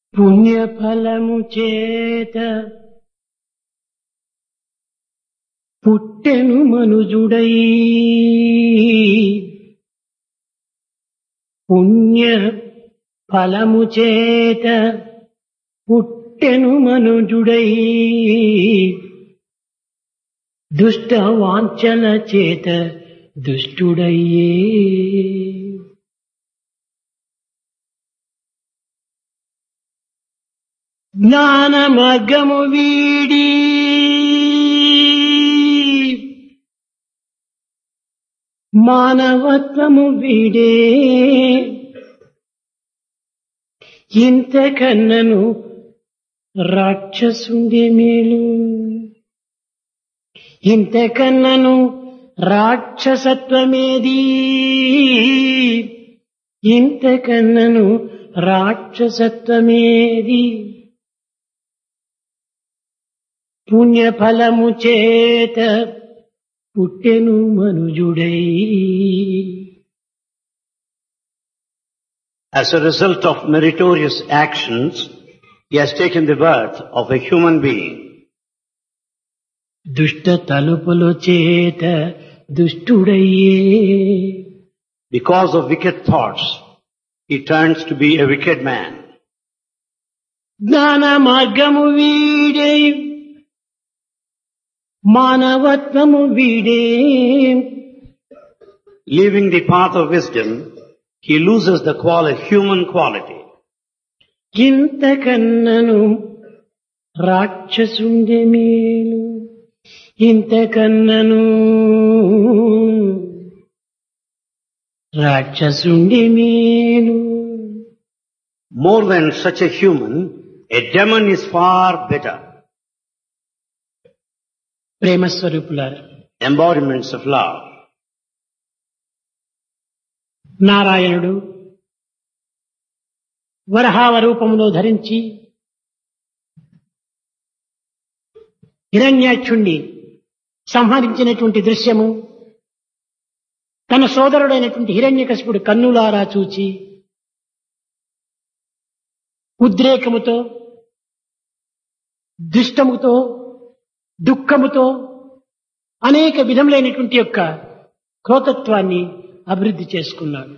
పుణ్యఫలము చేత పుట్టెను మనుజుడై పుణ్య ఫలము చేత పుట్టెను మనుజుడై దుష్ట వాంఛల చేత దుష్టుడయ్యే జ్ఞాన మార్గము వీడి మానవత్వము వీడే ఇంతకన్నను రాక్షసుండే మేలు ఇంతకన్నను రాక్షసత్వమేది ఇంతకన్నను రాక్షసత్వమేది పుణ్యఫలము చేత పుట్టెను మనుజుడై As a result of meritorious actions, he has taken the birth of a human being. దుష్ట తలుపుల చేత దుష్టుడయ్యే Because of wicked thoughts, he turns to be a wicked man. జ్ఞాన మార్గము వీడే మానవత్వము వీడే Leaving the path of wisdom, he loses the quali- human quality. ఇంతకన్నను రాక్షసుండే మేలు ఇంతకన్నను రాక్షసుండే మేలు More than such a human, a demon is far better. ప్రేమస్వరూపులారా Embodiments of love. నారాయణుడు వరహావ రూపములో ధరించి హిరణ్యాక్షుణ్ణి సంహరించినటువంటి దృశ్యము తన సోదరుడైనటువంటి హిరణ్యకశిపుడు కన్నులారా చూచి ఉద్రేకముతో దుష్టముతో దుఃఖముతో అనేక విధములైనటువంటి యొక్క క్రోతత్వాన్ని అభివృద్ధి చేసుకున్నాడు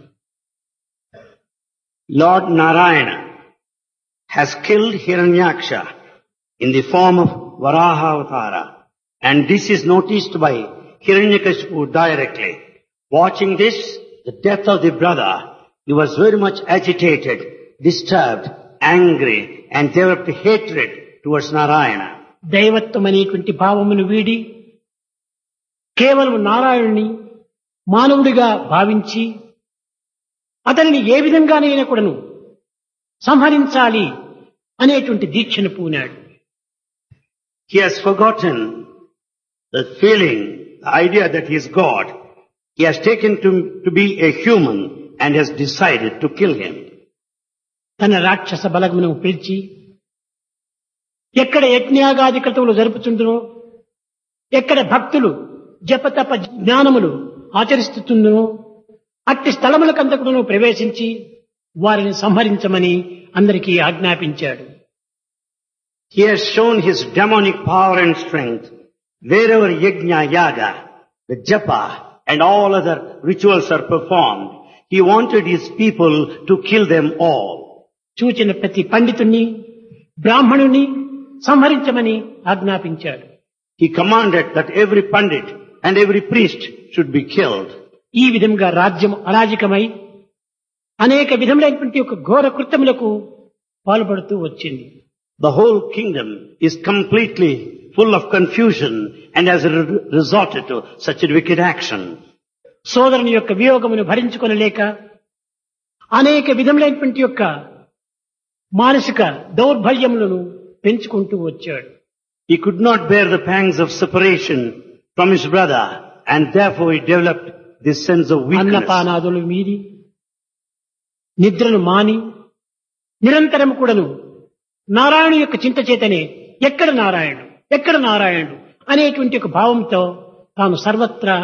Lord Narayana has killed Hiranyaksha in the form of Varaha Avatara and this is noticed by Hiranyakashipu directly. Watching this, the death of the brother, he was very much agitated, disturbed, angry and developed hatred towards Narayana. దైవత్వం అనేటువంటి భావమును వీడి కేవలం నారాయణుని మానవుడిగా భావించి అతనిని ఏ విధంగానైనా కూడాను సంహరించాలి అనేటువంటి దీక్షను పూనాడు He has forgotten the feeling, the idea that he is God. He has taken to, to be a human and has decided to kill him. తన రాక్షస బలమును పిలిచి ఎక్కడ యజ్ఞాగాది క్రతువులు జరుపుతుందో ఎక్కడ భక్తులు జపతప జ్ఞానములు ఆచరిస్తుందో అట్టి స్థలములకంతకుడును ప్రవేశించి వారిని సంహరించమని అందరికీ ఆజ్ఞాపించాడు He has shown his demonic power and strength wherever yajna, yaga, the japa and all other rituals are performed. He wanted his people to kill them all. చూచిన ప్రతి పండితుణ్ణి బ్రాహ్మణుని సంహరించమని ఆజ్ఞాపించాడు He commanded that every pandit and every priest should be killed. ఈ విధంగా రాజ్యం అరాజకమై అనేక విధములైనటువంటి ఒక ఘోర కృత్యములకు పాల్పడుతూ వచ్చింది The whole kingdom is completely full of confusion and has re- resorted to such a wicked action. సోదరుని యొక్క వియోగమును భరించుకొనలేక అనేక విధములైనటువంటి యొక్క మానసిక దౌర్బల్యములను పెంచుకుంటూ వచ్చాడు He could not bear the pangs of separation from his brother and therefore he developed this sense of weakness. అన్నపానాదులు మీరి నిద్రను మాని నిరంతరం కూడాను నారాయణ యొక్క చింత చేతనే ఎక్కడ నారాయణుడు ఎక్కడ నారాయణుడు అనేటువంటి ఒక భావంతో తాను సర్వత్రా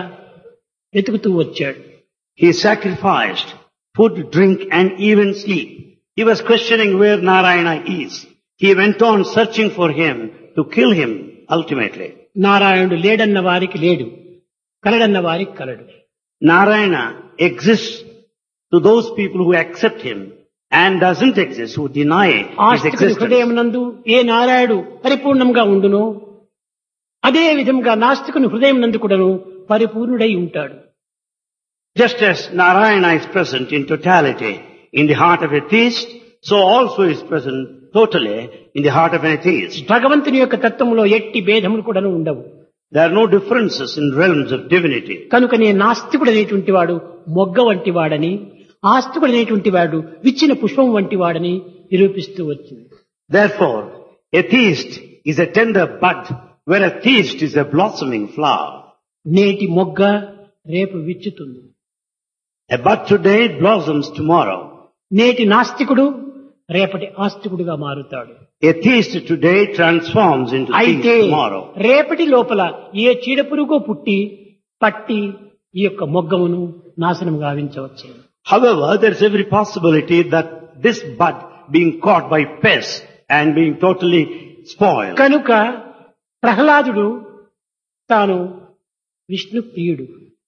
వెతుకుతూ వచ్చాడు He sacrificed food, drink and even sleep He was questioning where Narayana is. He went on searching for him to kill him ultimately. నారాయణుడు లేడన్న వారికి లేడు కలడన్న వారికి కలడు Narayana exists to those people who accept him and doesn't exist, who deny his ఆస్తికుని existence. హృదయం నందు ఏ నారాయణుడు పరిపూర్ణంగా ఉండునో అదే విధంగా నాస్తికుని హృదయం నందు కూడాను పరిపూర్ణుడై ఉంటాడు Just as Narayana is present in totality in the heart of a theist, so also is present totally in the heart of an atheist. భగవంతుని యొక్క తత్వంలో ఎట్టి భేదములు కూడాను ఉండవు There are no differences in realms of divinity. కనుక నే నాస్తికుడు అనేటువంటి వాడు మొగ్గ వంటి వాడని ఆస్తికుడు అనేటువంటి వాడు విచ్చిన పుష్పం వంటి వాడని నిరూపిస్తూ వచ్చింది Therefore, a theist is a tender bud, where a theist is a blossoming flower. నేటి మొగ్గ రేపు విచ్చుతుంది A bud today blossoms tomorrow. నేటి నాస్తికుడు రేపటి ఆస్తికుడుగా మారుతాడు A theist today transforms into thief అయితే tomorrow. రేపటి లోపల ఏ చీడపురుగో పుట్టి పట్టి ఈ యొక్క మొగ్గమును నాశనం గావించవచ్చు However, there is every possibility that this bud being caught by pests and being totally spoiled. కనుక ప్రహ్లాదుడు తాను విష్ణు ప్రియుడు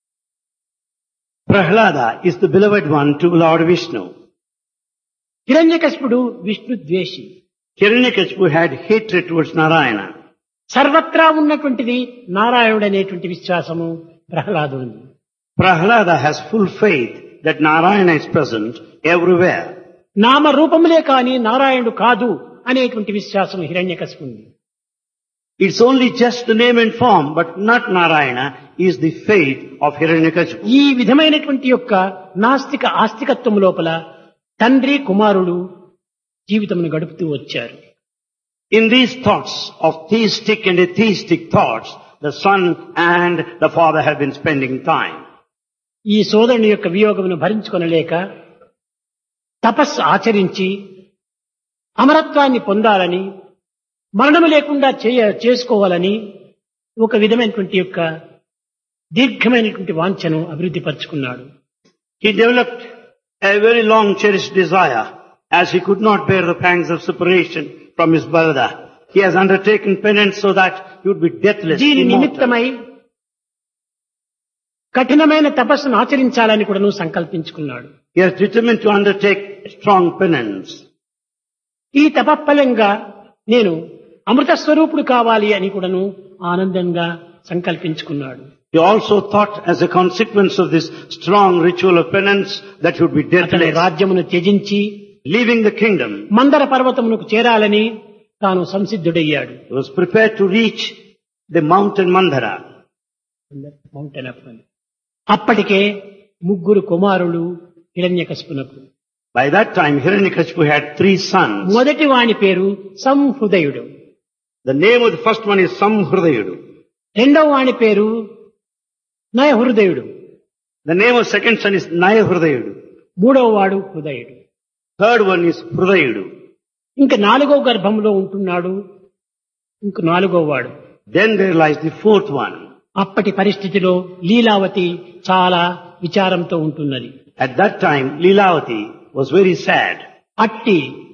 Prahlada is the beloved one to Lord Vishnu. హిరణ్యకశిపుడు Vishnu ద్వేషి Hiranyakashipu had hatred towards Narayana. సర్వత్రా ఉన్నటువంటిది నారాయణుడు అనేటువంటి విశ్వాసము ప్రహ్లాదుడిది Prahlada has full faith that Narayana is present everywhere. నామ రూపములే కాని నారాయణుడు కాదు అనేటువంటి విశ్వాసం హిరణ్యకశిపుంది It's only just the name and form, but not Narayana, is the faith of Hiranyakashipu. ఈ విధమైనటువంటి యొక్క నాస్తిక ఆస్తికత్వం లోపల తండ్రి కుమారుడు జీవితమును గడుపుతూ వచ్చారు In these thoughts of theistic and atheistic thoughts, the son and the father have been spending time. ఈ సోదరుని యొక్క వియోగమును భరించుకొనలేక తపస్సు ఆచరించి అమరత్వాన్ని పొందాలని మరణము లేకుండా చేయ చేసుకోవాలని ఒక విధమైనటువంటి యొక్క దీర్ఘమైనటువంటి వాంఛను అభివృద్ధి పరుచుకున్నాడు He developed a very long cherished desire as he could not bear the pangs of separation from his brother. He has undertaken penance so that he would be deathless, దీని immortal. నిమిత్తమై కఠినమైన తపస్సును ఆచరించాలని కూడా నువ్వు సంకల్పించుకున్నాడు He has determined to undertake strong penance. ఈ తపఫలంగా నేను అమృత స్వరూపుడు కావాలి అని కూడాను ఆనందంగా సంకల్పించుకున్నాడు He also thought as a consequence of this strong ritual of penance that he would be అతని deathless, రాజ్యమును త్యజించి leaving the kingdom. మందర పర్వతమునకు చేరాలని తాను సంసిద్ధుడయ్యాడు He was prepared to reach the mountain Mandara. Mountain of money. అప్పటికే ముగ్గురు కుమారులు హిరణ్యకశిపునకు By that time, Hiranyakashipu had three sons. మొదటి వాని పేరు సంహృదయుడు The name of the first one is Samhridayudu. రెండవ వాని పేరు నయహృదయుడు The name of second son is Nayahridayudu. మూడవ వాడు హృదయుడు Third one is Hridayudu. ఇంకా నాలుగవ గర్భంలో ఉంటున్నాడు ఇంక నాలుగవ వాడు Then there lies the fourth one. అప్పటి పరిస్థితిలో లీలావతి చాలా విచారంతో ఉంటున్నది At that time, Leelavati was very sad. అట్టి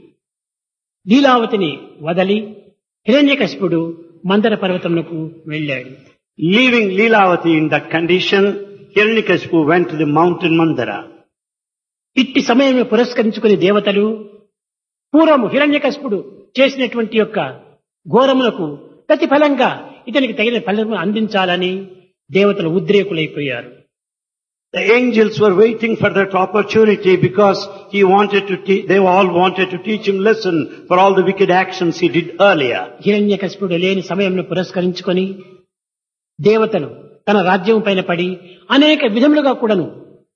లీలావతిని వదలి హిరణ్యకశిపుడు మందర పర్వతమునకు వెళ్ళాడు Leaving Leelavati in that condition, Hiranyakashipu went to the mountain Mandara. ఇట్టి సమయం పురస్కరించుకుని దేవతలు పూర్వము హిరణ్యకశిపుడు చేసినటువంటి యొక్క ఘోరములకు ప్రతిఫలంగా ఇతనికి తగిన ఫలము అందించాలని దేవతలు ఉద్రేకులైపోయారు The angels were waiting for that opportunity because he wanted to te- they all wanted to teach him lesson for all the wicked actions he did earlier. హిరణ్యకశిపుడు లేని సమయంలో పురస్కరించుకొని దేవతలు తన రాజ్యం పైన పడి అనేక విధములుగా కూడాను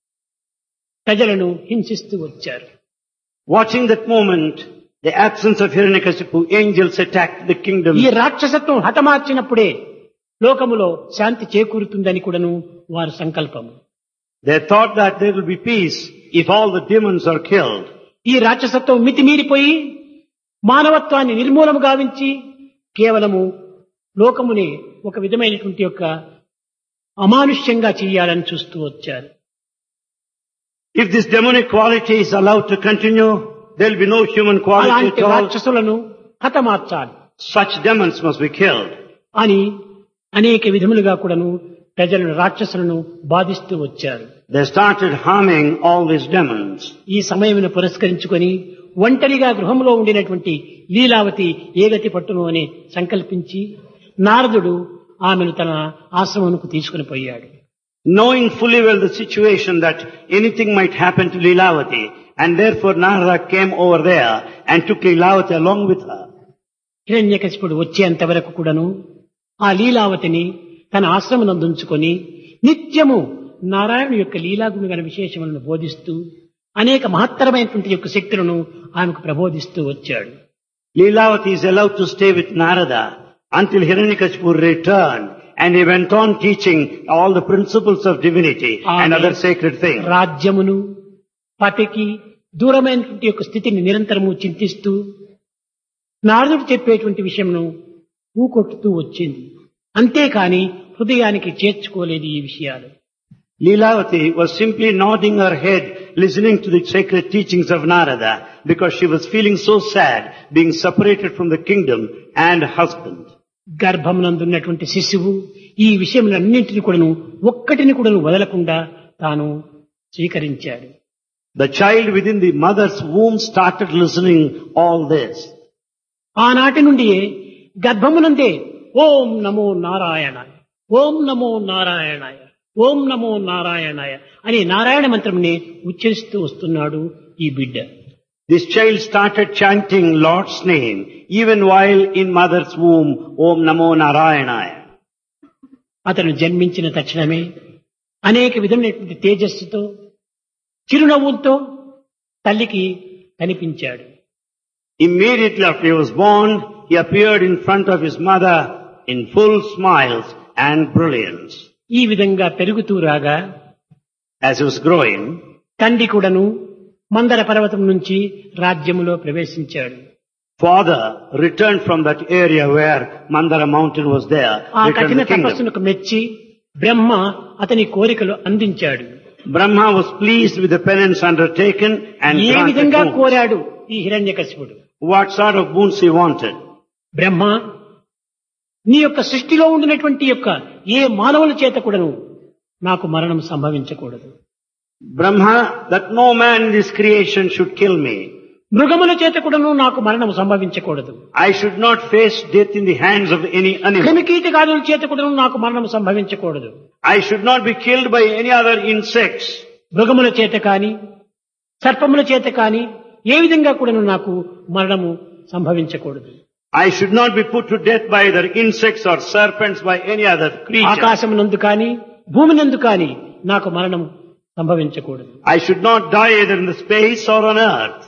ప్రజలను హింసిస్తూ వచ్చారు Watching that moment, the absence of Hiranyakashipu, angels attacked the kingdom. ఈ రాక్షసత్వం హతమార్చినప్పుడే లోకములో శాంతి చేకూరుతుందని కూడాను వారి సంకల్పము They thought that there will be peace if all the demons are killed. ఈ రాక్షసత్వం మితిమీరిపోయి మానవత్వాన్ని నిర్మూలము గావించి కేవలము లోకముని ఒక విధమైనటువంటి యొక్క అమానుష్యంగా చేయాలని చూస్తూ వచ్చారు If this demonic quality is allowed to continue, There'll be no human quality అలాంటి at all. రాక్షసులను హతమార్చాలి Such demons must be killed. అని అనేక విధములుగా కూడాను ప్రజలను రాక్షసులను బాధిస్తూ వచ్చారు They started harming all these demons. ఈ సమయమును పురస్కరించుకొని ఒంటరిగా గృహంలో ఉండినటువంటి లీలావతి ఏ గతి పట్టును అని సంకల్పించి నారదుడు ఆమెను తన ఆశ్రమమునకు తీసుకుని పోయాడు Knowing fully well the situation that anything might happen to Lilavati, and therefore Narada came over there and took Lilavati along with her. హిరణ్యకశిపుడు వచ్చేంత వరకు కూడాను ఆ లీలావతిని తన ఆశ్రమనందుంచుకొని నిత్యము నారాయణ యొక్క లీలాగుణ గల విశేషములను బోధిస్తూ అనేక మహత్తరమైనటువంటి యొక్క శక్తులను ఆమెకు ప్రబోధిస్తూ వచ్చాడు Lilavati is allowed to stay with Narada until Hiranyakashipu returned and he went on teaching all the principles of divinity and ఆమె other sacred things. రాజ్యమును పతికి దూరమైనటువంటి యొక్క స్థితిని నిరంతరము చింతిస్తూ నారదుడు చెప్పేటువంటి విషయంను ఊకొట్టుతూ వచ్చింది అంతేకాని హృదయానికి చేర్చుకోలేదు ఈ విషయాలు Lilavati was simply nodding her head listening to the sacred teachings of Narada because she was feeling so sad being separated from the kingdom and husband. గర్భమునందున్నటువంటి శిశువు ఈ విషయములన్నింటిని కూడాను ఒక్కటిని కూడాను వదలకుండా తాను స్వీకరించాడు The child within the mother's womb started listening all this. ఆనాటి నుండి గర్భమునందే ఓం నమో నారాయణాయ ఓం నమో నారాయణాయ ఓం నమో నారాయణాయ అనే నారాయణ మంత్రంని ఉచ్చరిస్తూ వస్తున్నాడు ఈ బిడ్డ This child started chanting Lord's name even while in mother's womb, Om Namo Narayanaya. అతను జన్మించిన తక్షణమే అనేక విధమైనటువంటి తేజస్సుతో చిరునవ్వులతో తల్లికి కనిపించాడు Immediately after he was born, he appeared in front of his mother in full smiles and brilliance. ఈ విధంగా పెరుగుతూ రాగా As he was growing, తండ్రి కూడాను మందర పర్వతం నుంచి రాజ్యములో ప్రవేశించాడు father returned from that area where Mandara mountain was there, ఆ returned కఠిన the kingdom. తపస్సునకు మెచ్చి బ్రహ్మ అతని కోరికలు అందించాడు Brahma was pleased with the penance undertaken and A granted విధంగా boons. కోరాడు ఈ హిరణ్యకశిపుడు What sort of boons he wanted? బ్రహ్మ నీ యొక్క సృష్టిలో ఉండినటువంటి యొక్క ఏ మానవుల చేత కూడాను నాకు మరణం సంభవించకూడదు Brahma, that no man in this creation should kill me. మృగముల చేత కూడాను నాకు మరణం సంభవించకూడదు I should not face death in the hands of any animal. క్రిమికీటకాదుల చేత కూడాను నాకు మరణం సంభవించకూడదు I should not be killed by any other insects. మృగముల చేత కాని సర్పముల చేత కాని ఏ విధంగా కూడాను నాకు మరణము సంభవించకూడదు I should not be put to death by either insects or serpents by any other creature. ఆకాశమునందు కాని భూమినందు కాని నాకు మరణం సంభవించకూడదు I should not die either in the space or on earth.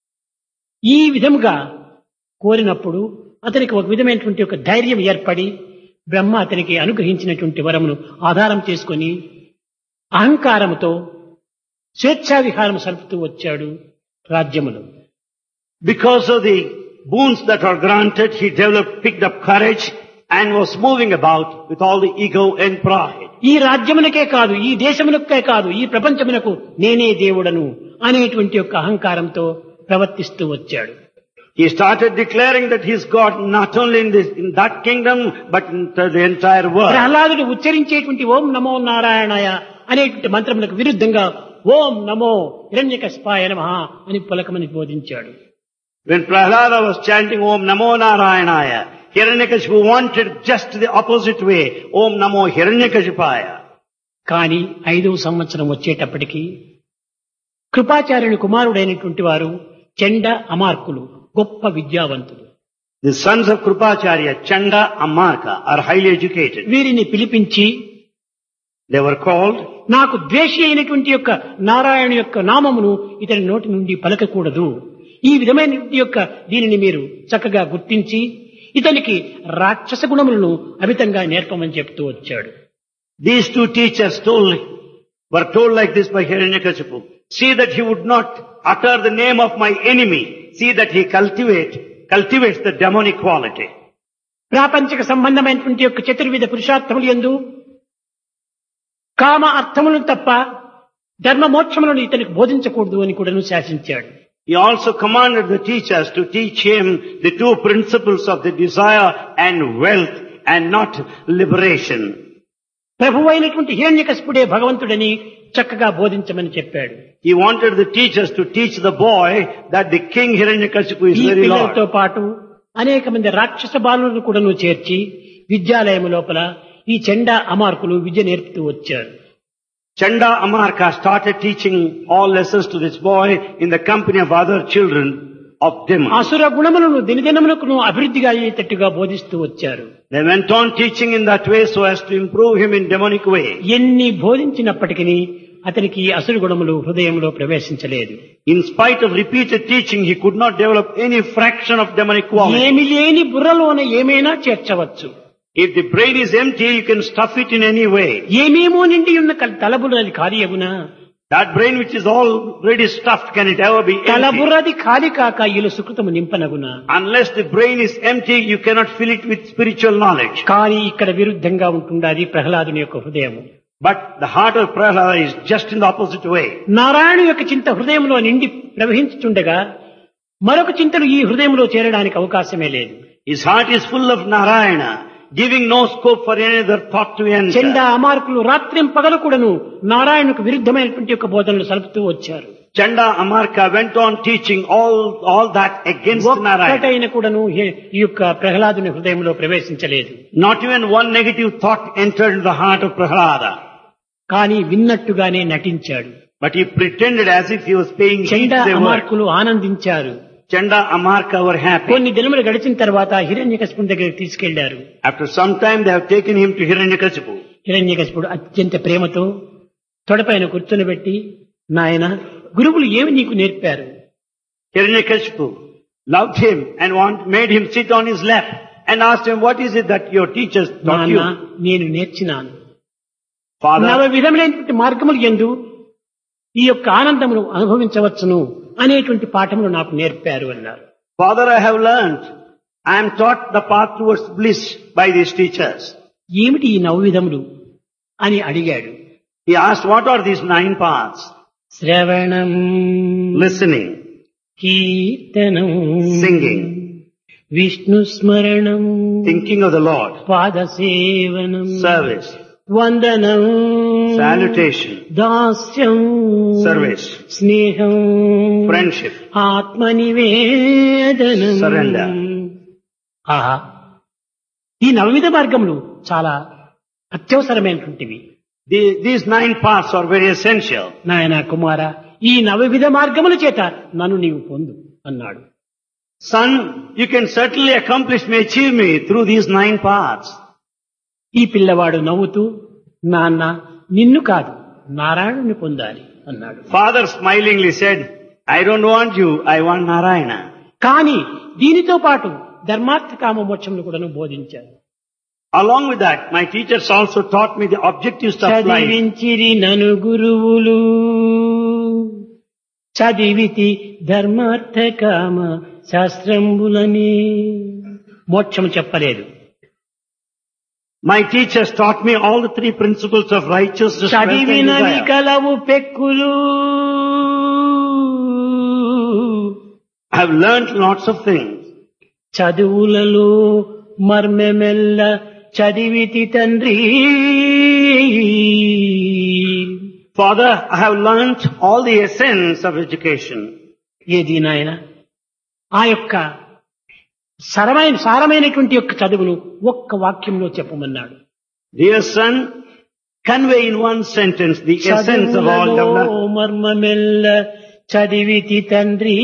ఈ విధముగా కోరినప్పుడు అతనికి ఒక విధమైనటువంటి ఒక ధైర్యం ఏర్పడి బ్రహ్మ అతనికి అనుగ్రహించినటువంటి వరమును ఆధారం చేసుకొని అహంకారముతో స్వేచ్ఛా విహారం సలుపుతూ వచ్చాడు రాజ్యములో Because of the boons that are granted, he developed, picked up courage and was moving about with all the ego and pride. ఈ రాజ్యమునకే కాదు ఈ దేశమునకే కాదు ఈ ప్రపంచమునకు నేనే దేవుడను అనేటువంటి యొక్క అహంకారంతో ప్రవర్తిస్తూ వచ్చాడు He started declaring that he's God not only in this, in that kingdom, but in the entire world. ప్రహ్లాదుడు ఉచ్చరించేటువంటి ఓం నమో నారాయణాయ అనేటువంటి మంత్రములకు విరుద్ధంగా ఓం నమో హిరణ్యకస్పాయ నమ అని పలకమని బోధించాడు When Prahlada was chanting Om Namo Narayanaya, Hiranyakashipu wanted just the opposite way, Om Namo Hiranyakashipaya. కానీ ఐదవ సంవత్సరం వచ్చేటప్పటికి కృపాచార్యుని కుమారుడైనటువంటి వారు చెండ అమార్కులు గొప్ప విద్యావంతులు The sons of Krupacharya, Chanda and Marka, are highly educated. వీరిని పిలిపించి They were called, నాకు ద్వేషి అయినటువంటి యొక్క నారాయణ యొక్క నామమును ఇతని నోటి నుండి పలకకూడదు ఈ విధమైన యొక్క దీనిని మీరు చక్కగా గుర్తించి ఇతనికి రాక్షస గుణములను అమితంగా నేర్పమని చెప్తూ వచ్చాడు these two teachers told, were told like this by Hiranyakashipu, see that he would not utter the name of my enemy, see that he cultivate, cultivates the demonic quality. ప్రాపంచిక సంబంధమైనటువంటి యొక్క చతుర్విధ పురుషార్థములు ఎందు కామ అర్థములను తప్ప ధర్మ మోక్షములను ఇతనికి బోధించకూడదు అని కూడాను శాసించాడు He also commanded the teachers to teach him the two principles of the desire and wealth and not liberation. ప్రభు అయినటువంటి హిరణ్యకశిపుడే భగవంతుడని చక్కగా బోధించమని చెప్పాడు He wanted the teachers to teach the boy that the king Hiranyakashipu is ఈ very పిల్లలతో Lord. పాటు అనేక మంది రాక్షస బాలులను కూడాను చేర్చి విద్యాలయం లోపల ఈ చెండా అమార్కులు విద్య నేర్పుతూ వచ్చారు Chanda Amarka started teaching all lessons to this boy in the company of other children of demons. అసుర గుణములను దినదినమునకును అభివృద్ధిగా అయ్యేటట్టుగా బోధిస్తూ వచ్చారు They went on teaching in that way so as to improve him in demonic way. ఎన్ని బోధించినప్పటికీ అతనికి ఈ అసురు గుణములు హృదయంలో ప్రవేశించలేదు In spite of repeated teaching, he could not develop any fraction of demonic quality. ఏమి లేని బుర్రలోన ఏమైనా చేర్చవచ్చు If the brain is empty, you can stuff it in any way. ఏమేమో నిండి ఉన్న కల- తలబుర్రది ఖాళీ అగునా That brain which is already stuffed, can it ever be empty? తలబుర్రది ఖాళీ కాక ఇలు సుకృతము నింపనగునా Unless the brain is empty, you cannot fill it with spiritual knowledge. కానీ ఇక్కడ విరుద్ధంగా ఉంటుండాది ప్రహ్లాదుని యొక్క హృదయము But the heart of Prahlada is just in the opposite way. Narayana యొక్క చింత హృదయంలో నిండి ప్రవహించుతుండగా మరొక చింతలు ఈ హృదయంలో చేరడానికి అవకాశమే లేదు His heart is full of Narayana, giving no scope for any other thought to చెండ enter. అమార్కులు రాత్రిం పగలు కూడాను నారాయణకు విరుద్ధమైనటువంటి యొక్క బోధనలు సలుపుతూ వచ్చారు Chanda Amarka went on teaching all, all that against Narayana. ఒక్కటైన కూడాను ఈ- ఈ యొక్క ప్రహ్లాదుని హృదయంలో ప్రవేశించలేదు Not even one negative thought entered into the heart of Prahlada. కానీ విన్నట్టుగానే నటించాడు But he pretended as if he was paying heed చెండ to the word. అమార్కులు ఆనందించారు Chanda Amarka were happy. కొన్ని దినములు గడిచిన తర్వాత హిరణ్యకశిపుని దగ్గరికి తీసుకెళ్లారు After some time they have taken him to Hiranyakasipu. హిరణ్యకశిపుడు అత్యంత ప్రేమతో తొడపైన కూర్చొని పెట్టి నాయన గురువులు ఏమి నీకు నేర్పారు Hiranyakasipu loved him and want, made him sit on his lap and asked him, what is it that your teachers taught నాన్న you? నేను నేర్చినాను నవ Father, విధములైనటువంటి మార్గములు ఎందు ఈ యొక్క ఆనందమును అనుభవించవచ్చును అనేటువంటి పాఠములు నాకు నేర్పారు అన్నారు Father, I have learned. I am taught the path towards bliss by these teachers. ఏమిటి ఈ నవవిధములు అని అడిగాడు He asked, what are these nine paths? శ్రవణం Listening, కీర్తనం Singing. విష్ణు స్మరణం thinking of the Lord, పాద సేవనం service, వందనం salutation, దాస్యం service, స్నేహం friendship. ఆత్మనివేదనం Surrender. ఆహా ఈ నవవిధ మార్గములు చాలా అత్యవసరమైనటువంటివి The- these nine paths are very essential. నాయన కుమార ఈ నవవిధ మార్గముల చేత నన్ను నీవు పొందు అన్నాడు Son, you can certainly accomplish me, achieve me through these nine paths. ఈ పిల్లవాడు నవ్వుతూ నాన్న నిన్ను కాదు నారాయణుని పొందాలి అన్నాడు Father smilingly said, I don't want you, I want Narayana. కానీ దీనితో పాటు ధర్మార్థ కామ మోక్షములు కూడా బోధించారు Along with that, my teachers also taught me the objectives of life. చదివించిరి నను గురువులు చదివితి ధర్మార్థ కామ శాస్త్రంబులని మోక్షము చెప్పలేదు My teachers taught me all the three principles of righteousness, wealth, and చదివినవి desire. కలవు పెక్కులు I have learned lots of things. చదువులలో మర్మెమెల్ల చదివితి తండ్రి Father, I have learnt all the essence of education. ఏది నాయన ఆ యొక్క సరమైన సారమైనటువంటి యొక్క చదువును ఒక్క వాక్యంలో చెప్పమన్నాడు Dear son, convey in one sentence the essence of all చదువులలో development. మర్మమెల్ల చదివితి తండ్రి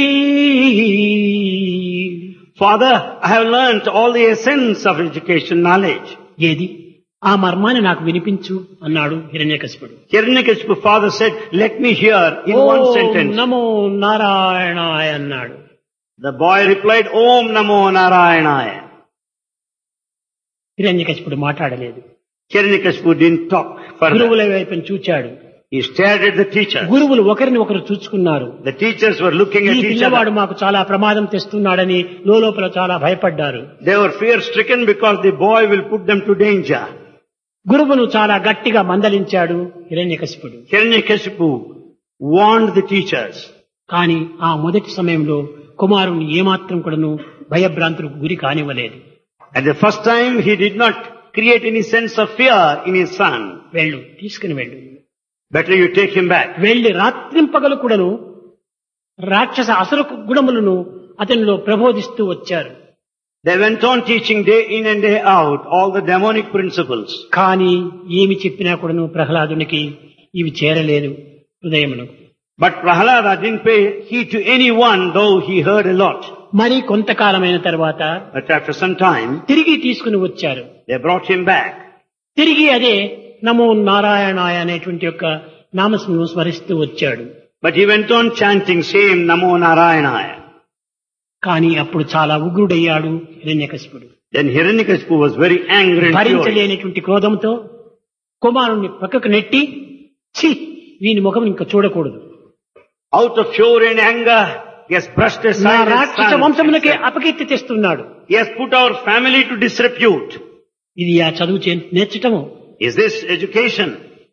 Father, I have learnt all the essence of education knowledge. ఏది ఆ మర్మాన్ని నాకు వినిపించు అన్నాడు హిరణ్యకశిపుడు Hiranyakashipu father said, let me hear in one "Om sentence. నమో నారాయణాయ అన్నాడు The boy replied, Om Namo Narayanaya. హిరణ్యకశిపుడు మాట్లాడలేదు Hiranyakashipu didn't talk further. గురువుల వైపుని చూచాడు He stared at the teachers. గురువులు ఒకరిని ఒకరు చూచుకున్నారు The teachers were looking ఈ at each పిల్లవాడు other. మాకు చాలా ప్రమాదం తెస్తున్నాడని లోపల చాలా భయపడ్డారు They were fear stricken because the boy will put them to danger. గురువును చాలా గట్టిగా మందలించాడు హిరణ్యకశిపుడు Hiranyakashipu warned the teachers. కానీ ఆ మొదటి సమయంలో కుమారుని ఏమాత్రం కూడాను భయభ్రాంతులకు గురి కానివ్వలేదు At the first time, he did not create any sense of fear in his son. వెళ్ళు తీసుకుని వెళ్ళు Better you take him back. వెళ్లి రాత్రింపగలు కూడాను రాక్షస అసుర గుణములను అతనిలో ప్రబోధిస్తూ వచ్చారు They went on teaching day in and day out all the demonic principles. కానీ ఏమి చెప్పినా కూడాను ప్రహ్లాదునికి ఇవి చేరలేదు హృదయమునకు But Prahalada didn't pay heed to anyone, though he heard a lot. మరి కొంతకాలమైన తర్వాత But after some time, తిరిగి తీసుకుని వచ్చారు they brought him back. తిరిగి అదే నమో నారాయణాయ అనేటువంటి యొక్క నామస్మను స్మరిస్తూ వచ్చాడు But he went on chanting same Namo Narayanaya. కానీ అప్పుడు చాలా ఉగ్రుడయ్యాడు హిరణ్యకశిపుడు Then Hiranyakashipu was very angry and furious. భరించలేనటువంటి క్రోధంతో కుమారుణ్ణి పక్కకు నెట్టి ఛీ వీని ముఖం ఇంకా చూడకూడదు Out of fury and anger, he has brushed నా aside his రాక్షస son. వంశమునకే అపకీర్తి తెస్తున్నాడు He has put our family to disrepute. ఇది ఆ చదువు చే- నేర్చటము Is this education?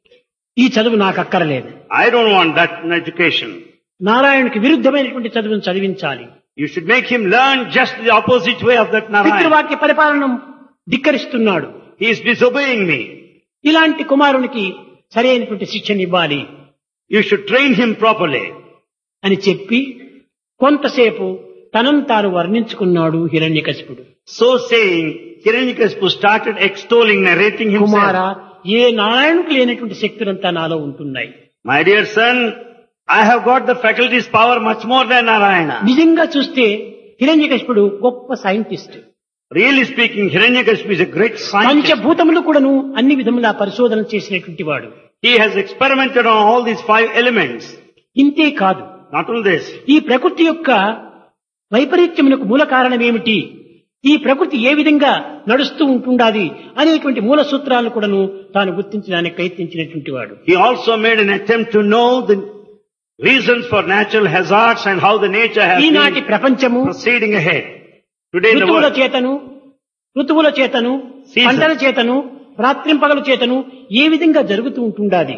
ఈ చదువు నాకు అక్కరలేదు I don't want that education. నారాయణునికి విరుద్ధమైనటువంటి చదువును చదివించాలి You should make him learn just the opposite way of that Narayana. పితృవాక్య పరిపాలన ధిక్కరిస్తున్నాడు He is disobeying me. ఇలాంటి కుమారునికి సరైనటువంటి శిక్షణ You should train him properly. అని చెప్పి కొంతసేపు తనను తాను వర్ణించుకున్నాడు హిరణ్యకశిపుడు So saying, Hiranyakashipu started extolling, narrating కుమార himself. ఏ నారాయణకు లేనటువంటి శక్తులంతా నాలో ఉంటున్నాయి My dear son, I have got the faculties power much more than Narayana. నిజంగా చూస్తే హిరణ్యకశిపుడు గొప్ప scientist Really speaking, Hiranyakashipu is a great scientist. పంచభూతములు కూడాను అన్ని విధములా పరిశోధన చేసినటువంటి వాడు He has experimented on all these five elements. ఇంతే కాదు Not only this, ఈ ప్రకృతి యొక్క వైపరీత్యమునకు మూల కారణం ఏమిటి ఈ ప్రకృతి ఏ విధంగా నడుస్తూ ఉంటుండాది అనేటువంటి మూల సూత్రాలను కూడాను తాను గుర్తించడానికి ప్రయత్నించినటువంటి వాడు he also made an attempt to know the reasons for natural hazards and how the nature has ఈనాటి been ప్రపంచము proceeding ahead. Today in the ఋతువుల world, చేతను ఋతువుల చేతను Season. పంటల చేతను రాత్రింపగల చేతను ఏ విధంగా జరుగుతూ ఉంటుండాది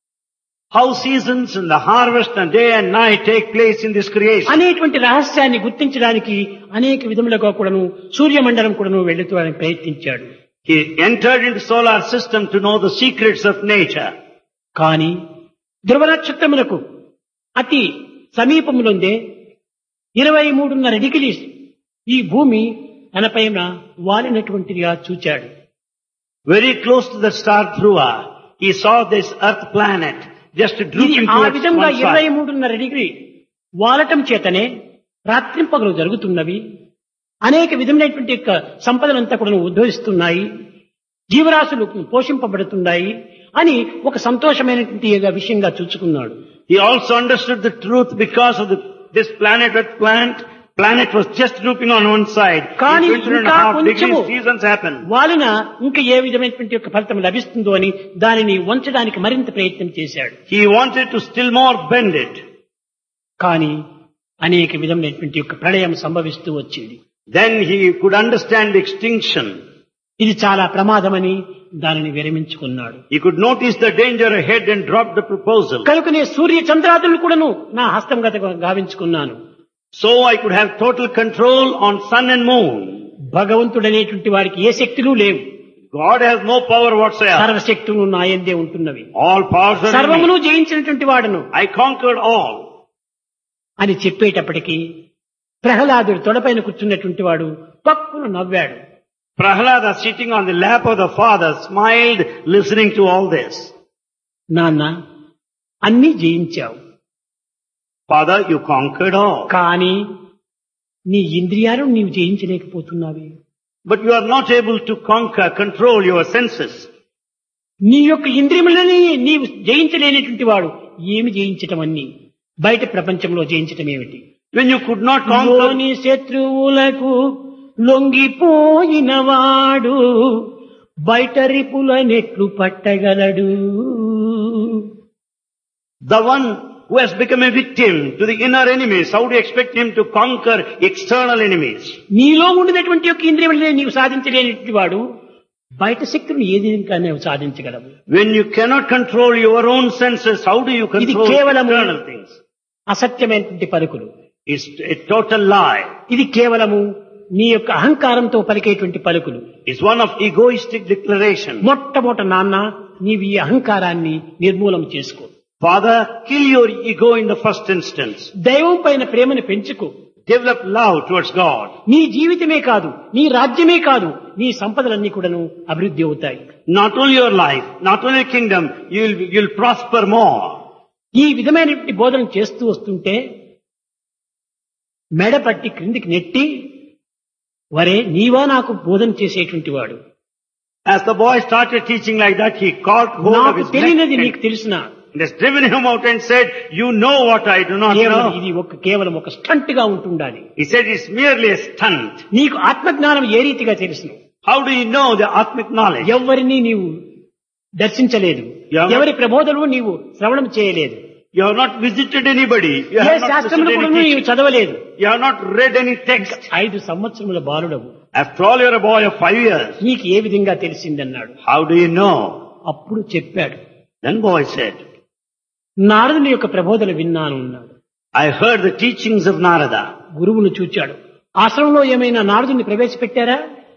how seasons and the harvest and day and night take place in this creation. అనేటువంటి రహస్యాన్ని గుర్తించడానికి అనేక విధములుగా కూడాను సూర్యమండలం కూడాను వెళుతూ ఆయన ప్రయత్నించాడు He entered into solar system to know the secrets of nature. కాని ధ్రువ నక్షత్రములకు అతి సమీపములుందే ఇరవై మూడున్నర డిగ్రీ ఈ భూమి తనపైన వాలినటువంటిదిగా చూచాడు Very close to the star Dhruva, he saw this earth planet just ఇది drooping ఆ towards విధంగా one ఇరవై side. మూడున్నర డిగ్రీ వాలటం చేతనే రాత్రింపగలు జరుగుతున్నవి అనేక విధమైనటువంటి యొక్క సంపదలంతా కూడా ఉద్భవిస్తున్నాయి జీవరాశులు పోషింపబడుతున్నాయి అని ఒక సంతోషమైనటువంటి ఏదో విషయంగా చూచుకున్నాడు He also understood the truth because of the, this planet earth plant. Planet was just drooping on one side. కానీ In 22 and a ఇంకా half కొంచెము degrees seasons happen. వాలిన ఇంకా ఏ విధమైనటువంటి యొక్క ఫలితం లభిస్తుందో అని దానిని వంచడానికి మరింత ప్రయత్నం చేశాడు He wanted to still more bend it. కానీ అనేక విధమైనటువంటి యొక్క ప్రళయం సంభవిస్తూ వచ్చింది Then he could understand the extinction. ఇది చాలా ప్రమాదమని దానిని విరమించుకున్నాడు He could notice the danger ahead and dropped the proposal. కనుకనే సూర్య చంద్రాదులు కూడాను నా హస్తంగత గావించుకున్నాను So I could have total control on sun and moon. భగవంతుడనేటువంటి వారికి ఏ శక్తులు లేవు God has no power whatsoever. సర్వశక్తులు నా ఎందే ఉంటున్నవి All powers are in me. సర్వమును జయించినటువంటి వాడును I conquered all. అని చెప్పేటప్పటికీ ప్రహ్లాదుడు తొడపైన కూర్చున్నటువంటి వాడు పక్కున నవ్వాడు Prahlada sitting on the lap of the father smiled listening to all this. నాన్న అన్నీ జయించావు Father, you conquered all. కానీ నీ ఇంద్రియాలను నీవు జయించలేకపోతున్నావే But you are not able to conquer, control your senses. నీ యొక్క ఇంద్రియములని నీవు జయించలేనటువంటి వాడు ఏమి జయించటం అన్ని బయట ప్రపంచంలో జయించటం ఏమిటి When you could not conquer, లోని శత్రువులకు లొంగిపోయిన వాడు బయట రిపుల నెట్లు పట్టగలడు the one who has become a victim to the inner enemies, how do you expect him to conquer external enemies? నీలో ఉండినటువంటి యొక్క ఇంద్రియములనే నీవు సాధించలేనటువంటి వాడు బయట శక్తులను ఏది ఇంకా నీవు సాధించగలవు When you cannot control your own senses, how do you ఇది control కేవలము external things? అసత్యమైనటువంటి పలుకులు It's a total lie. ఇది కేవలము నీ యొక్క అహంకారంతో పలికేటువంటి పలుకులు It's one of egoistic declaration. మొట్టమొదట నాన్న నీవు ఈ అహంకారాన్ని నిర్మూలం చేసుకో Father, kill your ego in the first instance. దైవం పైన ప్రేమను పెంచుకో Develop love towards God. నీ జీవితమే కాదు నీ రాజ్యమే కాదు నీ సంపదలన్నీ కూడాను అభివృద్ధి అవుతాయి Not only your life, not only your kingdom, you'll, you'll prosper more. ఈ విధమైనటువంటి బోధన చేస్తూ వస్తుంటే మెడ పట్టి క్రిందికి నెట్టి వరే నీవా నాకు బోధన చేసేటువంటి వాడు As the boy started teaching like that, he caught hold of నాకు his neck తెలియనిది and నీకు తెలిసిన and has driven him out and said, you know what I do not కేవలం know. ఇది ఒక కేవలం ఒక స్టంట్ గా ఉంటుండాలి He said it's merely a stunt. నీకు ఆత్మజ్ఞానం ఏ రీతిగా తెలుసును How do you know the Atmic knowledge? ఎవరిని నీవు దర్శించలేదు ఎవరు- ఎవరి ప్రబోధనలు నీవు శ్రవణం చేయలేదు You have not visited anybody. You A have not శాస్త్రములు visited కూడా any నీవు teacher. చదవలేదు You have not read any text. ఐదు సంవత్సరముల బాలుడవు After all, you're a boy of five years. నీకు ఏ విధంగా తెలిసిందన్నాడు How do you know? అప్పుడు చెప్పాడు Then boy said, నారదుని యొక్క ప్రబోధన విన్నాను అన్నాడు I heard the teachings of Narada. గురువును చూచాడు ఆశ్రమంలో ఏమైనా నారదుని ప్రవేశపెట్టారా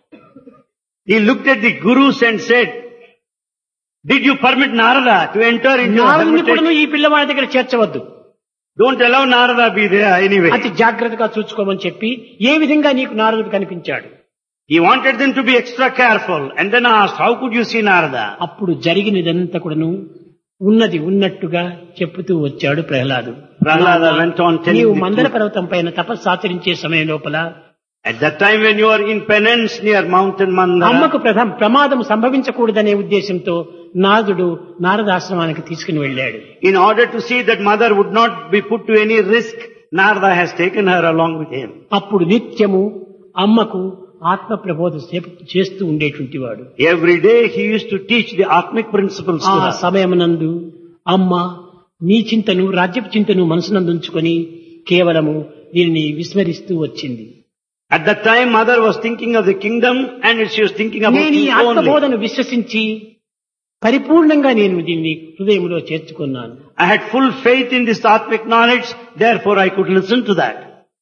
He looked at the gurus and said, did you permit Narada to enter into your నారదుని కూడా hermitage? ఈ పిల్లవాడి దగ్గర చేర్చవద్దు Don't allow Narada be there anyway. అతి జాగ్రత్తగా చూసుకోమని చెప్పి ఏ విధంగా నీకు నారదుడు కనిపించాడు He wanted them to be extra careful and then asked, how could you see Narada? అప్పుడు జరిగినదంతా కూడాను ఉన్నది ఉన్నట్టుగా చెప్పుతూ వచ్చాడు Prahlad Prahlada went on telling నీవు the మందర truth. పర్వతం పైన తపస్సు ఆచరించే సమయం లోపల At that time when you are in penance near mountain Mandara, అమ్మకు ప్రథమ ప్రమాదం సంభవించకూడదనే ఉద్దేశంతో నారదుడు నారదాశ్రమానికి తీసుకుని వెళ్ళాడు in order to see that mother would not be put to any risk, Narada has taken her along with him. అప్పుడు నిత్యము అమ్మకు ఆత్మ ప్రబోధ సేపు చేస్తూ ఉండేటువంటి వాడు Every day he used to teach the Atmic principles ఆ to her. సమయమునందు అమ్మ నీ చింతను రాజ్యపు చింతను మనసునందుంచుకొని కేవలము దీనిని విస్మరిస్తూ వచ్చింది At that time mother was thinking of the kingdom and she was thinking about నేను ఈ him only. ఆత్మబోధను విశ్వసించి పరిపూర్ణంగా నేను దీన్ని హృదయంలో చేర్చుకున్నాను I had full faith in this Atmic knowledge, therefore I could listen to that.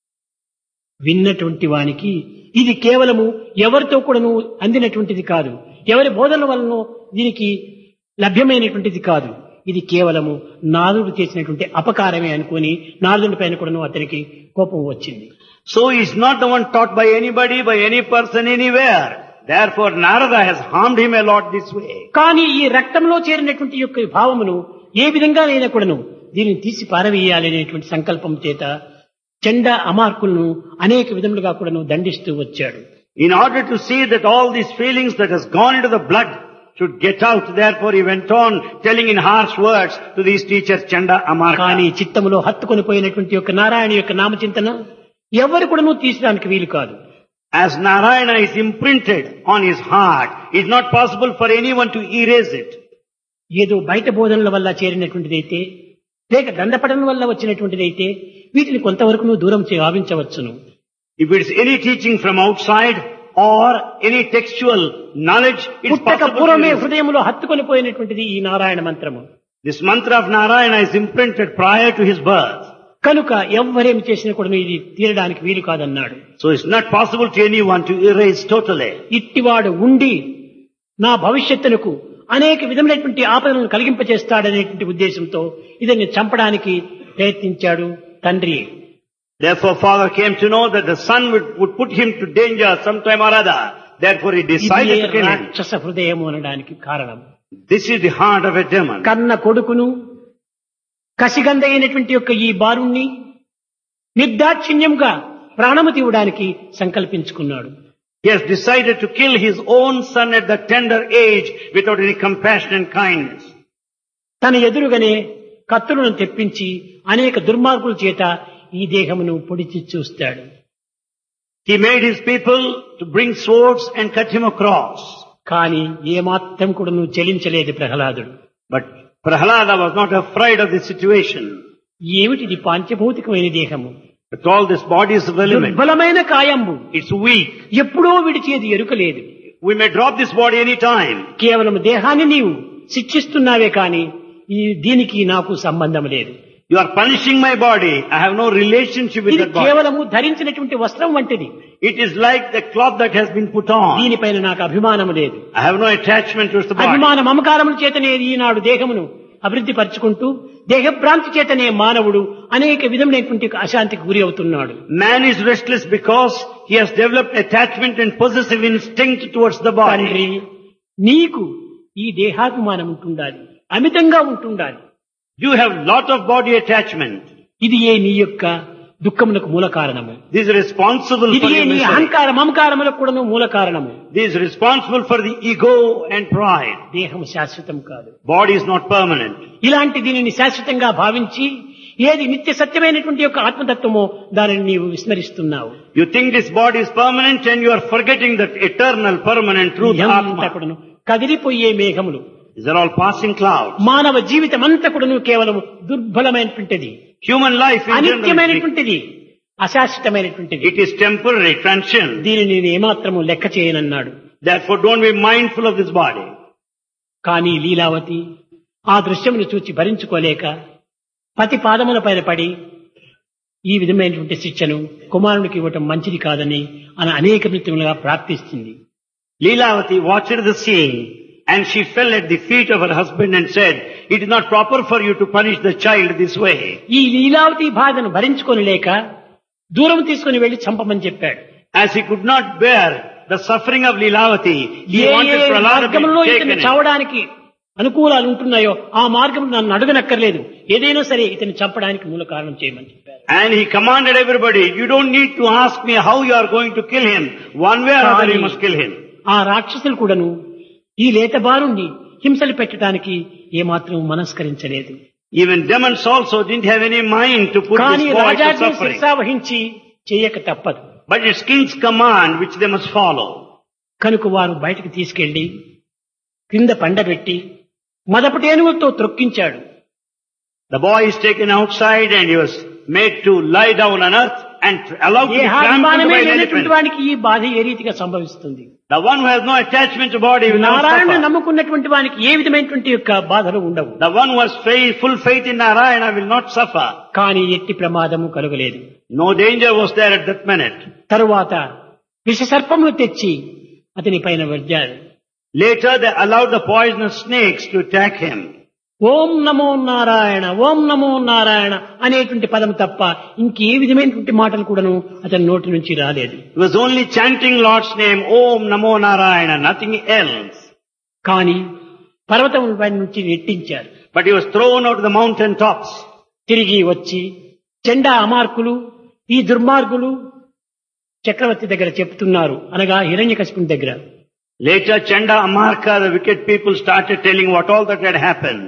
విన్నటువంటి వానికి ఇది కేవలము ఎవరితో కూడాను అందినటువంటిది కాదు ఎవరి బోధన వలన దీనికి లభ్యమైనటువంటిది కాదు ఇది కేవలము నారదుడు చేసినటువంటి అపకారమే అనుకొని నారదుడి పైన కూడాను అతనికి కోపం వచ్చింది So he is not the one taught by anybody, by any person anywhere. Therefore Narada has harmed him a lot this way. కానీ ఈ రక్తంలో చేరినటువంటి యొక్క ఈ భావమును ఏ విధంగా అయినా కూడాను దీనిని తీసి పారవేయాలి అనేటువంటి సంకల్పం చేత చెండ అమార్కులను అనేక విధములుగా కూడాను దండిస్తూ వచ్చాడు In order to see that all these feelings that has gone into the blood should get out, therefore he went on telling in harsh words to these teachers Chanda కానీ Amarka. చిత్తములో హత్తుకొని పోయినటువంటి యొక్క నారాయణ యొక్క నామచింతన ఎవరు కూడాను తీసడానికి వీలు కాదు As Narayana is imprinted on his heart, it's not possible for anyone to erase it. ఏదో బయట బోధనల వల్ల చేరినటువంటిదైతే లేక దండపడడం వల్ల వచ్చినటువంటిదైతే వీటిని కొంతవరకు దూరం చే ఆవించవచ్చును If it is any teaching from outside or any textual knowledge, it's పుట్టక possible to పూర్వమే erase it. హృదయంలో హత్తుకొని పోయినటువంటిది ఈ నారాయణ మంత్రము This mantra of Narayana is imprinted prior to his birth. కనుక ఎవ్వరేమి చేసినా కూడా ఇది తీరడానికి వీలు కాదన్నాడు So it's not possible to anyone to erase totally. ఇట్టివాడు ఉండి నా భవిష్యత్తునకు అనేక విధమైనటువంటి ఆపదలను కలిగింపచేస్తాడనేటువంటి ఉద్దేశంతో ఇతన్ని చంపడానికి ప్రయత్నించాడు తండ్రి Therefore father came to know that the son would, would put him to danger sometime or other. Therefore he decided ఇదే to kill him. రాక్షస హృదయము అనడానికి కారణం This is the heart of a demon. కన్న కొడుకును కసిగంద అయినటువంటి యొక్క ఈ బారుణ్ణి నిర్దాక్షిణ్యంగా ప్రాణము తీవడానికి సంకల్పించుకున్నాడు He has decided to kill his own son at the tender age without any compassion and kindness. తన ఎదురుగానే కత్తులను తెప్పించి అనేక దుర్మార్గుల చేత ఈ దేహమును పొడిచి చూస్తాడు He made his people to bring swords and cut him across. కానీ ఏమాత్రం కూడా నువ్వు చెలించలేదు ప్రహ్లాదుడు But Prahlada was not afraid of the situation. ఏమిటిది పాంచభౌతికమైన దేహము But all this body is of element. దుర్బలమైన కాయంబు It's weak. ఎప్పుడో విడిచేది ఎరుకలేదు We may drop this body any time. కేవలం దేహాన్ని నీవు శిక్షిస్తున్నావే కాని ఈ దీనికి నాకు సంబంధం లేదు You are punishing my body. I have no relationship with ఇది that body. కేవలము ధరించినటువంటి వస్త్రం వంటిది It is like the cloth that has been put on. దీనిపైన నాకు అభిమానం లేదు I have no attachment towards the body. అభిమాన మమకారముల చేతనే ఈనాడు దేహమును అభివృద్ధి పరుచుకుంటూ దేహభ్రాంతి చేతనే మానవుడు అనేక విధములైనటువంటి అశాంతికి గురి అవుతున్నాడు Man is restless because he has developed attachment and possessive instinct towards the తండ్రి body. నీకు ఈ దేహాభిమానం ఉంటుండాలి అమితంగా ఉంటుండాలి You have lot of body attachment. ఇది ఏ నీ యొక్క దుఃఖములకు మూల కారణము This is responsible ఇది for ఏ your నీ misery. అహంకార మమకారములకు కూడా మూల కారణము This is responsible for the ego and pride. దేహం శాశ్వతం కాదు Body is not permanent. ఇలాంటి దీనిని శాశ్వతంగా భావించి ఏది నిత్య సత్యమైనటువంటి యొక్క ఆత్మతత్వమో దానిని నీవు విస్మరిస్తున్నావు You think this body is permanent and you are forgetting that eternal permanent truth ఇదంతా Atma. కూడాను కదిలిపోయే మేఘములు These are all passing clouds. మానవ జీవితం అంతా కూడాను కేవలం దుర్బలమైనటువంటిది Human life in general, is- అనిత్యమైనటువంటిది అశాశ్వతమైనటువంటిది it is temporary, transient. దీనిని నేను ఏమాత్రము లెక్క చేయనన్నాడు Therefore don't be mindful of this body. కానీ లీలావతి ఆ దృశ్యమును చూచి భరించుకోలేక పతి పాదముల పైన పడి ఈ విధమైనటువంటి శిక్షను కుమారునికి ఇవ్వటం మంచిది కాదని అని అనేక నృత్యములుగా ప్రార్థిస్తుంది Leelavati watched the scene and she fell at the feet of her husband and said, it is not proper for you to punish the child this way. ఈ లీలావతి బాధను భరించుకొని లేక దూరం తీసుకుని వెళ్లి చంపమని చెప్పాడు As he could not bear the suffering of Leelavati, he A A wanted Prahlada to మార్గంలో be ఇతను taken in. చావడానికి అనుకూలాలు ఉంటున్నాయో ఆ మార్గం నన్ను అడగనక్కర్లేదు ఏదైనా సరే ఇతను చంపడానికి మూల కారణం చేయమని చెప్పారు And he commanded everybody, you don't need to ask me how you are going to kill him. One way or other you must kill him. ఆ రాక్షసులు కూడాను ఈ లేత బారుణ్ణి హింసలు పెట్టడానికి ఏమాత్రం మనస్కరించలేదు Even demons also didn't have any mind to put కానీ this boy to రాజాజ్ఞ suffering. శిక్షా వహించి చేయక తప్పదు But it's king's command which they must follow. కనుక వారు బయటకు తీసుకెళ్లి కింద పండబెట్టి మదపటి ఏనుగులతో త్రొక్కించాడు The boy is taken outside and he was made to lie down on earth and allowed to be trampled దేహాభిమానమే by an లేనటువంటి elephant. వానికి ఈ బాధ ఏ రీతిగా సంభవిస్తుంది The one who has no attachment to body will not Narayana suffer. నమ్ముకున్నటువంటి వానికి ఏ విధమైనటువంటి యొక్క బాధలు ఉండవు The one who has faith, full faith in Narayana will not suffer. కానీ ఎట్టి ప్రమాదము కలగలేదు No danger was there at that minute. తరువాత విషసర్పములు తెచ్చి అతని పైన వర్జారు Later they allowed the poisonous snakes to attack him. ఓం నమో నారాయణ ఓం నమో నారాయణ అనేటువంటి పదం తప్ప ఇంకే విధమైనటువంటి మాటలు కూడాను అతని నోటి నుంచి రాలేదు He was only chanting Lord's name, Om Namo Narayana, nothing else. కానీ పర్వతం పైన నుంచి నెట్టించారు But he was thrown out of the mountain tops. తిరిగి వచ్చి చెండా అమార్కులు ఈ దుర్మార్గులు చక్రవర్తి దగ్గర చెప్తున్నారు అనగా హిరణ్యకశిపుని దగ్గర Later Chanda Amarka, the wicked people started telling what all that had happened.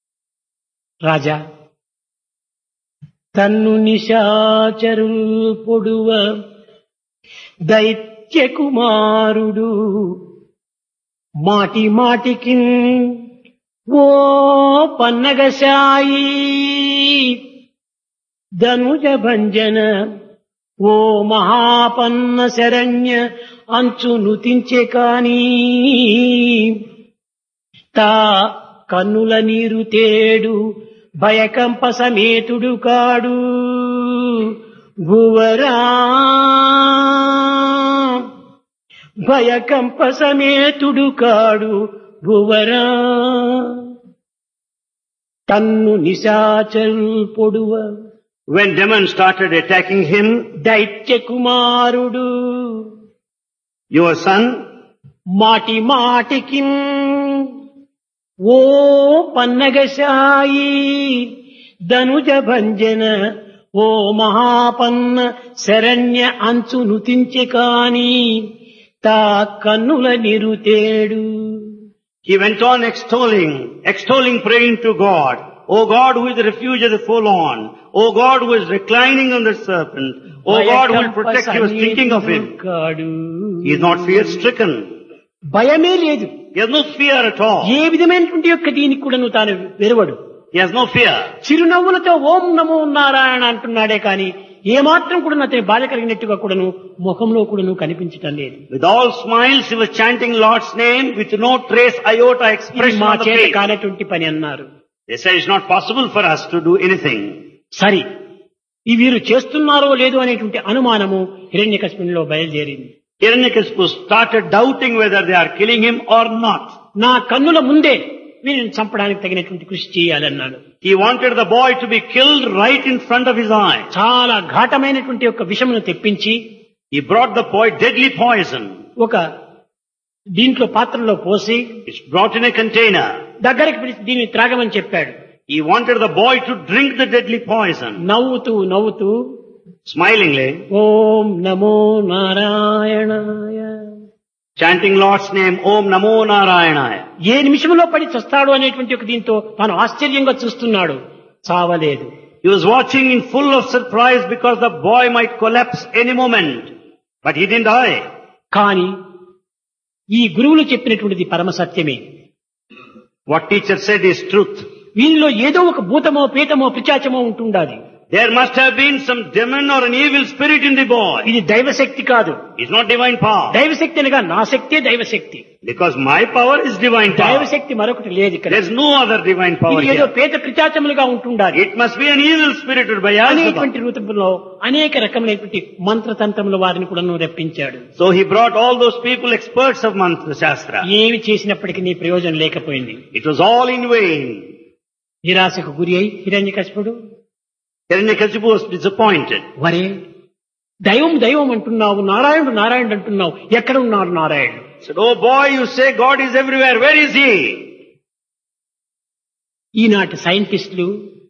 రాజా తన్ను నిశాచరుల్ పొడువ దైత్య కుమారుడు మాటి మాటికి ఓ పన్నగశాయి ధనుజ భంజన ఓ మహాపన్న శరణ్య అంచు నుతించే కాని తా కన్నుల నీరు తేడు భయకంప సమేతుడు కాడు భువరా భయకంప సమేతుడు కాడు భువరా తన్ను నిశాచల్ పొడువ When demons started attacking him, దైత్య కుమారుడు your son, మాటి మాటికి ఓ పన్నగశాయి ధనుజ భంజన ఓ మహాపన్న శరణ్య అంచు నుతించె కాని తా కన్నుల నిరుతేడు he went on extolling, extolling praying to God. O God who is the refuge of the forlorn. O God who is reclining on the serpent. O God who will protect you, was thinking of him. కాడు He is not fear stricken. భయమే లేదు He has no fear at all. ఏ విధమైనటువంటి యొక్క దీనికి కూడా నువ్వు తాను వెరవడు He has no fear. చిరునవ్వులతో ఓం నమో నారాయణ అంటున్నాడే కానీ ఏమాత్రం కూడా అతని బాధ కలిగినట్టుగా కూడాను ముఖంలో కూడాను కనిపించటం లేదు With all smiles he was chanting Lord's name with no trace iota ఇది expression మా on the చేత face. కానటువంటి పని అన్నారు They said it's not possible for us to do anything. సరి ఈ వీరు చేస్తున్నారో లేదో అనేటువంటి అనుమానము హిరణ్యకశ్మిలో బయలుదేరింది Hiranyakashipu started doubting whether they are killing him or not. నా కన్నుల ముందే వీరిని చంపడానికి తగినటువంటి కృషి చేయాలన్నాడు He wanted the boy to be killed right in front of his eyes. చాలా ఘాటమైనటువంటి ఒక విషమును తెప్పించి He brought the boy deadly poison. ఒక దీంట్లో పాత్రలో పోసి It's brought in a container. దగ్గరికి పిలిచి దీన్ని త్రాగమని చెప్పాడు He wanted the boy to drink the deadly poison. నవ్వుతూ నవ్వుతూ Smilingly, ఓం నమో నారాయణాయ chanting Lord's name, Om Namo Narayanaya. ఏ నిమిషంలో పడి చస్తాడు అనేటువంటి ఒక దీంతో తాను ఆశ్చర్యంగా చూస్తున్నాడు చావలేదు He was watching in full of surprise because the boy might collapse any moment. But he didn't die. కానీ ఈ గురువులు చెప్పినటువంటిది పరమ సత్యమే What teacher said is truth. వీరిలో ఏదో ఒక భూతమో పీతమో పిచాచమో ఉంటుండాలి There must have been some demon or an evil spirit in the boy. ఇది దైవశక్తి కాదు It's not divine power. దైవశక్తి అనగా నా శక్తే దైవశక్తి Because my power is divine power. దైవశక్తి మరొకటి లేదు ఇక్కడ There's no other divine power ఇది ఏదో here. పేత పిచాచములుగా ఉంటుండాలి It must be an evil spirit by Beelzebub. అనేటువంటి రూపంలో అనేక రకమైనటువంటి మంత్రతంత్రముల వారిని కూడా రప్పించాడు So he brought all those people experts of Mantra Shastra. ఏమి చేసినప్పటికీ నీ ప్రయోజనం లేకపోయింది It was all in vain. నిరాశకు గురి అయి హిరణ్యకశిపుడు Hiranyakashipu was disappointed. వరే దైవం దైవం అంటున్నావు నారాయణుడు నారాయణుడు అంటున్నావు ఎక్కడ ఉన్నాడు నారాయణుడు He said, Oh boy, you say God is everywhere. Where is he? ఈనాటి సైంటిస్టులు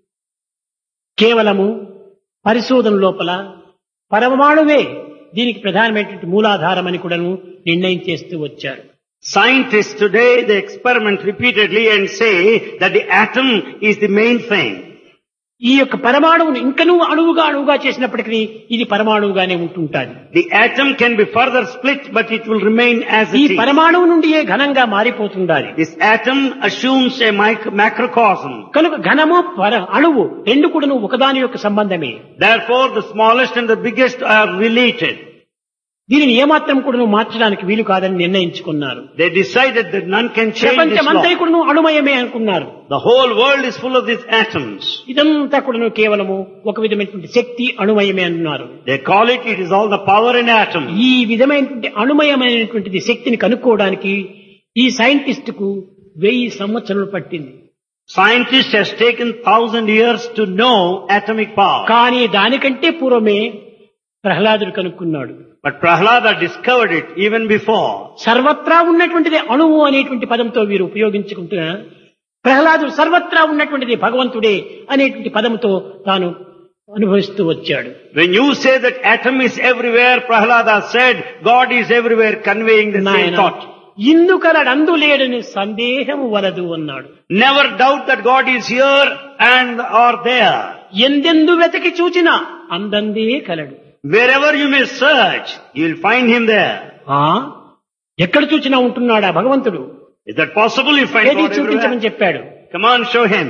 కేవలము పరిశోధన లోపల పరమాణువే దీనికి ప్రధానమైనటువంటి మూలాధారం అని కూడాను నిర్ణయం చేస్తూ వచ్చారు Scientists today, they experiment repeatedly and say that the atom is the main thing. ఈ యొక్క పరమాణువును ఇంకనూ అణువుగా అణువుగా చేసినప్పటికీ ఇది పరమాణువుగానే ఉంటుంటాది The atom can be further split, but it will remain as ఈ it is. పరమాణువు నుండి ఏ ఘనంగా మారిపోతుండాలి This atom assumes a mic- macrocosm. కనుక ఘనము పర అణువు రెండు కూడాను ఒకదాని యొక్క సంబంధమే Therefore, the smallest and the biggest are related. దీనిని ఏమాత్రం కూడాను మార్చడానికి వీలు కాదని నిర్ణయించుకున్నారు They decided that none can change this ప్రపంచమంతా law. కూడాను అణుమయమే అనుకున్నారు The whole world is full of these atoms. ఇదంతా కూడాను కేవలము ఒక విధమైనటువంటి శక్తి అణుమయమే అన్నారు They call it, it is all the power in atom. ఈ విధమైనటువంటి అణుమయమైనటువంటిది శక్తిని కనుక్కోవడానికి ఈ సైంటిస్ట్ కు వెయ్యి సంవత్సరాలు పట్టింది Scientists has taken thousand years to know atomic power. కానీ దానికంటే పూర్వమే ప్రహ్లాదుడు కనుక్కున్నాడు But Prahlada discovered it even before. సర్వత్రా ఉన్నటువంటిది అణువు అనేటువంటి పదంతో వీరు ఉపయోగించుకుంటున్నా ప్రహ్లాదుడు సర్వత్రా ఉన్నటువంటిది భగవంతుడే అనేటువంటి పదంతో తాను అనుభవిస్తూ వచ్చాడు When you say that atom is everywhere, Prahlada said, God is everywhere conveying the same నాయన thought. ఇందుకలడందు లేడని సందేహము వలదు అన్నాడు Never doubt that God is here and or there. ఎందెందు వెతకి చూచినా అందందే కలడు Wherever you may search, you will find him there. ఆ ఎక్కడ చూచినా ఉంటున్నాడా భగవంతుడు Is that possible? You find ఏది God చూపించమని everywhere? చెప్పాడు Come on, show him.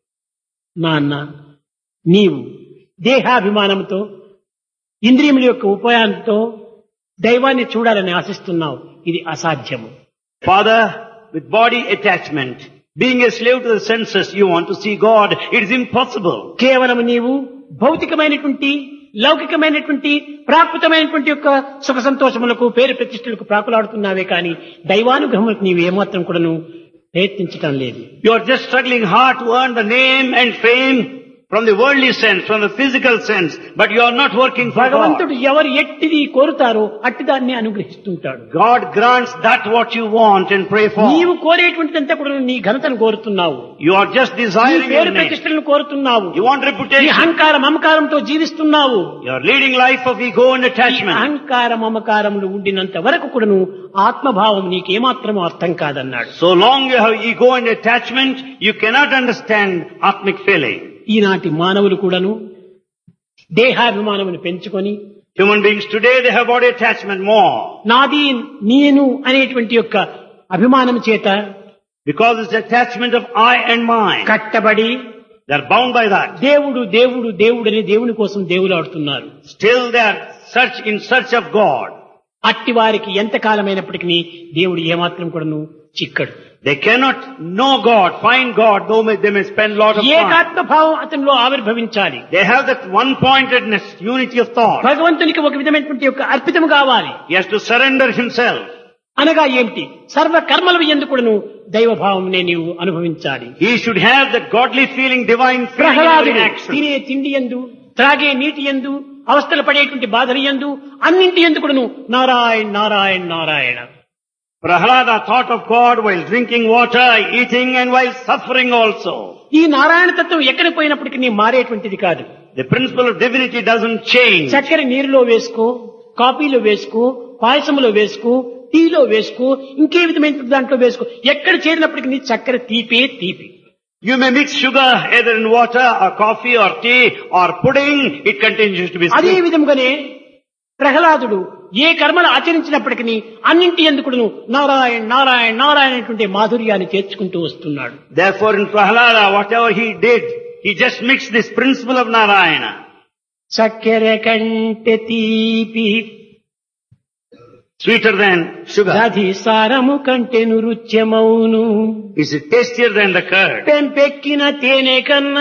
నాన్న నీవు దేహాభిమానంతో ఇంద్రియముల యొక్క ఉపాయంతో దైవాన్ని చూడాలని ఆశిస్తున్నావు ఇది అసాధ్యము Father, with body attachment, being a slave to the senses, you want to see God. It is impossible. కేవలం నీవు భౌతికమైనటువంటి లౌకికమైనటువంటి ప్రాకృతమైనటువంటి యొక్క సుఖ సంతోషములకు పేరు ప్రతిష్టలకు ప్రాకులాడుతున్నావే కానీ దైవానుగ్రహములకు నీవు ఏమాత్రం కూడాను ప్రయత్నించటం లేదు You are just struggling hard to earn the name and fame from the worldly sense, from the physical sense, but you are not working for God. భగవంతుడు ఎవరు ఎట్టిది కోరుతారో అట్టిదాన్ని అనుగ్రహిస్తుంటాడు God grants that what you want and pray for. నీవు కోరేటువంటిదంతా కూడా నీ ఘనతను కోరుతున్నావు You are just నీ desiring your పేరు name. ప్రతిష్టలను కోరుతున్నావు You want నీ reputation. అహంకార మమకారంతో జీవిస్తున్నావు You are leading life of ego and ఈ attachment. అహంకార మమకారములు ఉండినంత వరకు కూడాను ఆత్మభావం నీకేమాత్రమూ అర్థం కాదన్నాడు So long you have ego and attachment, you cannot understand atmic feeling. ఈనాటి మానవులు కూడాను దేహాభిమానమును పెంచుకొని Human beings today, they have body attachment more. నాది నేను అనేటువంటి యొక్క అభిమానం చేత Because it's attachment of I and mine. కట్టబడి They are bound by that. దేవుడు దేవుడు దేవుడు అని దేవుని కోసం దేవులాడుతున్నారు Still they are search in search of God. అట్టి వారికి ఎంత కాలమైనప్పటికీ దేవుడు ఏమాత్రం కూడాను చిక్కడు They cannot know God, find God, though may, they may spend lot of time. ఏకాత్మ భావం అతనిలో ఆవిర్భవించాలి They have that one-pointedness, unity of thought. భగవంతునికి ఒక విధమైనటువంటి యొక్క అర్పితం కావాలి He has to surrender himself. అనగా ఏమిటి సర్వ కర్మలు ఎందుకును దైవభావంనే నీవు అనుభవించాలి He should have that godly feeling, divine feeling in ప్రహ్లాదుడు every action. తినే తిండి ఎందు త్రాగే నీటి ఎందు అవస్థలు పడేటువంటి బాధలు ఎందు అన్నింటి ఎందుకును Narayana Narayana Narayana Prahlada thought of God while drinking water, eating and while suffering also. ఈ నారాయణ తత్వం ఎక్కడ పోయినప్పటికీ నీ మారేటువంటిది కాదు The principle of divinity doesn't change. చక్కెర నీరులో వేసుకో కాఫీలో వేసుకో పాయసంలో వేసుకో టీలో వేసుకో ఇంకే విధమైన దాంట్లో వేసుకో ఎక్కడ చేరినప్పటికీ నీ చక్కెర తీపే తీపి You may mix sugar either in water or coffee or tea or pudding, it continues to be అదే sweet. విధముగానే ప్రహ్లాదుడు ఏ కర్మలు ఆచరించినప్పటికీ అన్నింటి ఎందుకును నారాయణ నారాయణ నారాయణ అనేటువంటి మాధుర్యాన్ని చేర్చుకుంటూ వస్తున్నాడు Therefore in Prahlada, whatever he did, he just mixed this principle of Narayana. చక్కెర కంటే తీపి Sweeter than sugar. దధి సారము కంటే నృత్యమౌను Is it tastier than the curd? పెంపెక్కిన తేనె కన్నా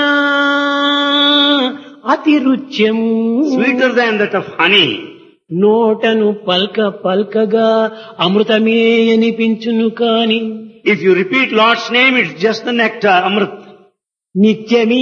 అతి రుచ్యము Sweeter than that of honey. నోటను పల్క పల్కగా అమృతమే అనిపించును కాని If you repeat Lord's name, it's just the nectar, Amrit. నిత్యమీ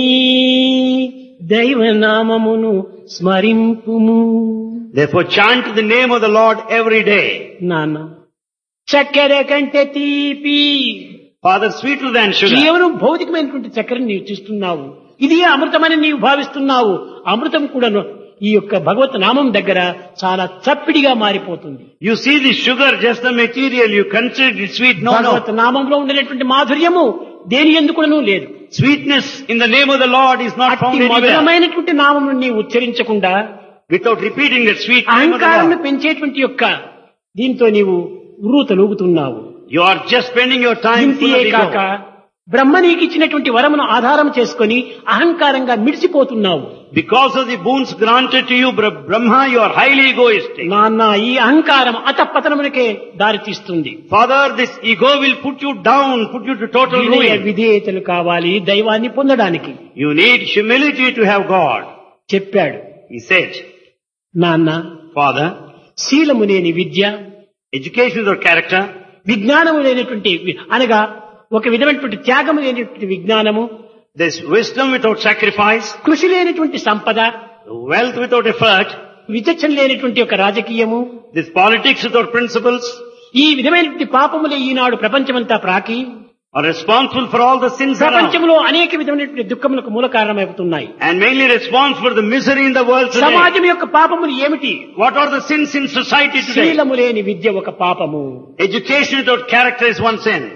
దైవనామమును స్మరింపుము Therefore chant the name of the Lord every day. నాన్న చక్కెర కంటే తీపి Father, sweeter than sugar. కేవలం భౌతికమైనటువంటి చక్కెరని నీవు చూస్తున్నావు ఇది అమృతమని నీవు భావిస్తున్నావు అమృతం కూడాను ఈ యొక్క భగవత్ నామం దగ్గర చాలా చప్పిడిగా మారిపోతుంది You see the sugar, just the material, you consider it sweet. No, Bhagwat no. నామంలో ఉండేటువంటి మాధుర్యము దేని ఎందుకును లేదు Sweetness in the name of the Lord is not found అట్టి anywhere. మధురమైనటువంటి నామమును నీవు ఉచ్చరించకుండా Without repeating that sweet name of the అహంకారాన్ని Lord. పెంచేటువంటి యొక్క దీంతో నీవు ఉర్రూతలూగుతున్నావు You are just spending your time full ఇంతియే of కాక ego. బ్రహ్మ నీకు ఇచ్చినటువంటి వరమును ఆధారం చేసుకొని అహంకారంగా మిడిసిపోతున్నావు Because of the boons granted to you, Bra- Brahma, you are highly egoistic. నాన్న ఈ అహంకారం అతపతనమునకే దారి తీస్తుంది Father, this ego will put you down, put you to total వినయ ruin. విధేయతలు కావాలి దైవాన్ని పొందడానికి You need humility to have God. చెప్పాడు He said, నాన్న Father, శీలము లేని విద్య education without character, విజ్ఞానము లేనటువంటి వి- అనగా ఒక విధమైనటువంటి త్యాగము లేనటువంటి విజ్ఞానము there's wisdom without sacrifice, కృషి లేనటువంటి సంపద wealth without effort, విచక్షణ లేనటువంటి ఒక రాజకీయము this politics without principles, ఈ విధమైనటువంటి పాపములే ఈనాడు ప్రపంచమంతా ప్రాకి are responsible for all the sins around. ప్రపంచంలో అనేక విధమైనటువంటి దుఃఖములకు మూల కారణమవుతున్నాయి And mainly responsible for the misery in the world today. సమాజం యొక్క పాపములు ఏమిటి What are the sins in society today? శీలము లేని విద్య ఒక పాపము Education without character is one sin.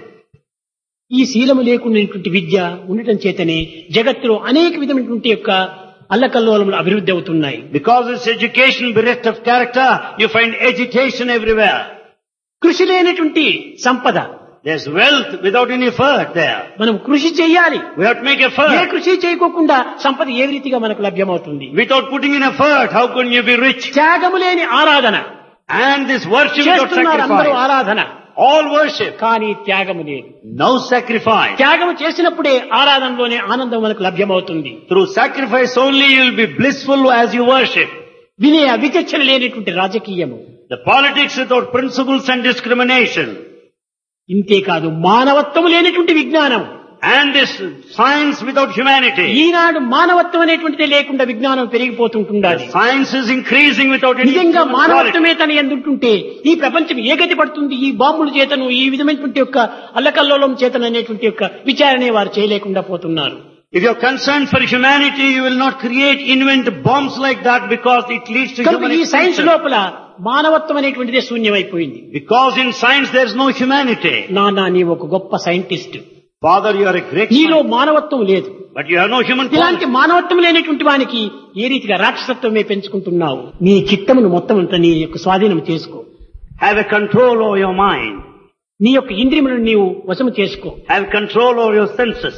ఈ శీలము లేకున్నటువంటి విద్య ఉండటం చేతనే జగత్తులో అనేక విధమైనటువంటి యొక్క అల్లకల్లోలములు అభివృద్ధి అవుతున్నాయి Because it's education bereft of character, you find agitation everywhere. కృషి లేనటువంటి సంపద There's wealth without any effort there. మనం కృషి చేయాలి We have to make A effort. కృషి చేయకోకుండా సంపద ఏ రీతిగా మనకు లభ్యమవుతుంది Without putting in effort, how can you be rich? త్యాగము లేని ఆరాధన And this worship without చేస్తున్నారు అందరూ sacrifice. ఆరాధన All worship. కానీ త్యాగము లేదు No sacrifice. త్యాగం చేసినప్పుడే ఆరాధనలోనే ఆనందం మనకు లభ్యమవుతుంది Through sacrifice only you will be blissful as you worship. వినయ విచక్షణ లేనటువంటి రాజకీయము The politics without principles and discrimination. ఇంతేకాదు మానవత్వం లేనటువంటి విజ్ఞానం And this science without humanity. ఈనాడు మానవత్వం అనేటువంటిదే లేకుండా విజ్ఞానం పెరిగిపోతుంటుండాలి Science is increasing without any నిజంగా human quality. మానవత్వమే తన ఎందుంటుంటే ఈ ప్రపంచం ఏ గతి పడుతుంది ఈ బాంబుల చేతను ఈ విధమైనటువంటి యొక్క అల్లకల్లోలం చేతను అనేటువంటి యొక్క విచారణే వారు చేయలేకుండా పోతున్నారు If you're concerned for humanity, you will not create, invent bombs like that because it leads to కనుక human ఈ సైన్స్ extinction. లోపల మానవత్వం అనేటువంటిదే శూన్యమైపోయింది Because in science there is no humanity. నానా నీవు ఒక గొప్ప scientist Father, you are a great నీలో scientist, మానవత్వం లేదు but you have no human ఇలాంటి quality. మానవత్వం లేనటువంటి వానికి ఏ రీతిగా రాక్షసత్వమే పెంచుకుంటున్నావు నీ చిత్తమును మొత్తం అంతా నీ యొక్క స్వాధీనం చేసుకో Have a control over your mind. నీ యొక్క ఇంద్రియములను నీవు వశము చేసుకో Have control over your senses.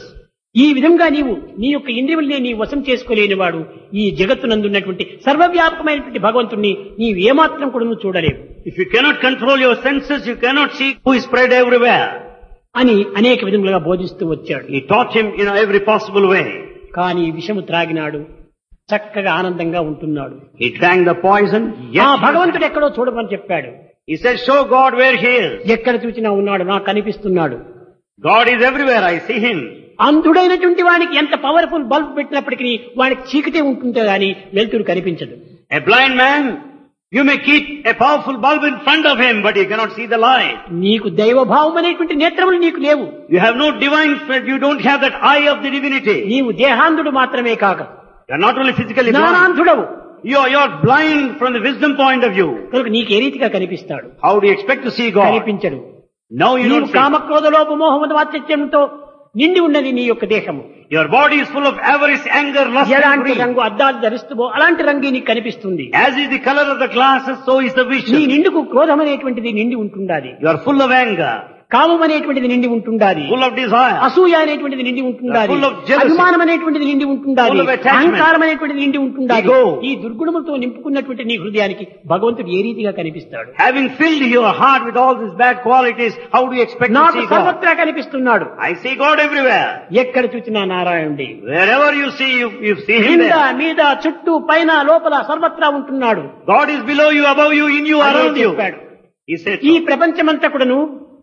ఈ విధంగా నీవు నీ యొక్క ఇంద్రియముల్ని నీ వశం చేసుకోలేని వాడు ఈ జగత్తునందున్నటువంటి సర్వవ్యాపకమైనటువంటి భగవంతుణ్ణి నీవు ఏమాత్రం కూడా నువ్వు చూడలేవు If you cannot control your senses, you cannot see who is spread everywhere. అని అనేక విధములుగా బోధిస్తూ వచ్చాడు He taught him in every possible way. కానీ విషము త్రాగినాడు చక్కగా ఆనందంగా ఉంటున్నాడు He drank the poison. ఆ Yes. భగవంతుడు ఎక్కడో చూడమని చెప్పాడు He said, show God where he is. ఎక్కడ చూసినా ఉన్నాడు నాకు కనిపిస్తున్నాడు God is everywhere. I see him. అంధుడైనటువంటి వానికి ఎంత పవర్ఫుల్ బల్బ్ పెట్టినప్పటికీ వానికి చీకటే ఉంటుంటే గాని వెలుతురు కనిపించదు A blind man, you may keep a powerful bulb in front of him, but he cannot see the light. నీకు దైవభావం అనేటువంటి నేత్రములు నీకు లేవు You have no divine spirit. You don't have that eye of the divinity. నీవు దేహాంధుడు మాత్రమే కాక You are not only physically blind. జ్ఞానాంధుడవు You are, you are blind from the wisdom point of view. కనుక నీకు ఏ రీతిగా కనిపిస్తాడు How do you expect to see God? కనిపించడు No, you నీవు don't see. కామక్రోధ లోపమోహముద వాత్సత్యంతో నిండి ఉన్నది నీ యొక్క దేహము Your body is full of avarice, anger, lust, and ఎలాంటి greed. రంగు అద్దాలు ధరిస్తువో అలాంటి రంగు నీకు కనిపిస్తుంది As is the color of the glasses, so is the నీ vision. నిండుకు క్రోధం అనేటువంటిది నిండి ఉంటుండాలి You are full of anger, కామం అనేటువంటిది నిండి ఉంటుండాలి full of desire. అసూయ అనేటువంటిది నిండి ఉంటుండాలి Full of jealousy. అభిమానం అనేటువంటిది నిండి ఉంటుండాలి Full of attachment. అహంకారం అనేటువంటిది నిండి ఉంటుండాలి Ego. ఈ దుర్గుణములతో నింపుకున్నటువంటి నీ హృదయానికి భగవంతుడు ఏ రీతిగా కనిపిస్తాడు Having filled your heart with all these bad qualities, how do you expect to నాకు see God? సర్వత్రా కనిపిస్తున్నాడు I see God everywhere. ఎక్కడ చూసినా నారాయణుడి Wherever you see, you, you see Him కింద there. మీద చుట్టూ పైన లోపల సర్వత్రా ఉంటున్నాడు God is below you, above you, in you, అదే around you. చెప్పాడు He said ఈ so. ప్రపంచమంతా కూడాను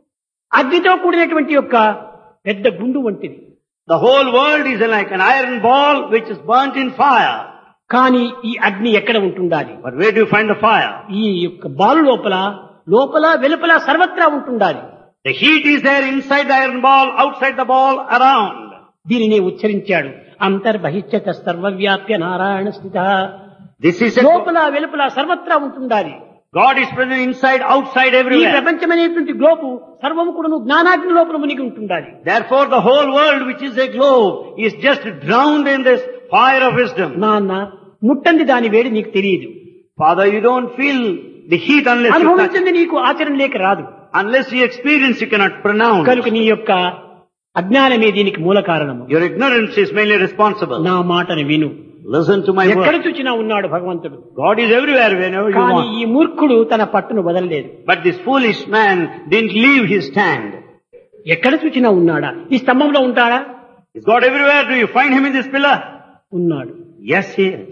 అగ్నితో కూడినటువంటి యొక్క పెద్ద గుండు వంటిది The whole world is like an iron ball which is burnt in fire. కానీ ఈ అగ్ని ఎక్కడ ఉంటుండాలి But where do you find the fire? ఈ యొక్క బాలు లోపల లోపల వెలుపల సర్వత్రా ఉంటుండాలి The heat is there inside the iron ball, outside the ball, around. దీనిని ఉచ్చరించాడు అంతర్బహిష్యత సర్వవ్యాప్య నారాయణ స్థిత This is a లోపల వెలుపల సర్వత్రా ఉంటుండాలి God is present inside, outside, ఈ everywhere. ప్రపంచమనేటువంటి గ్లోబు సర్వము కూడా జ్ఞానాగ్ని లోపల మునిగి ఉంటుండాలి Therefore, the whole world, which is a globe, is just drowned in this fire of wisdom. నాన్న ముట్టంది దాని వేడి నీకు తెలియదు Father, you don't feel the heat unless you touch. అనుభవించింది నీకు ఆచరణ లేక రాదు Unless you experience, you cannot pronounce. కనుక నీ యొక్క అజ్ఞానమే దీనికి మూల కారణము Your ignorance is mainly responsible. నా మాటను విను Listen to my ఎక్కడ word. చూచినా ఉన్నాడు భగవంతుడు God is everywhere whenever you కానీ want. ఈ మూర్ఖుడు తన పట్టును వదలలేదు But this foolish man didn't leave his stand. ఎక్కడ చూచినా ఉన్నాడా ఈ స్తంభంలో ఉంటాడా Is God everywhere? Do you find him in this pillar? ఉన్నాడు Yes, he is.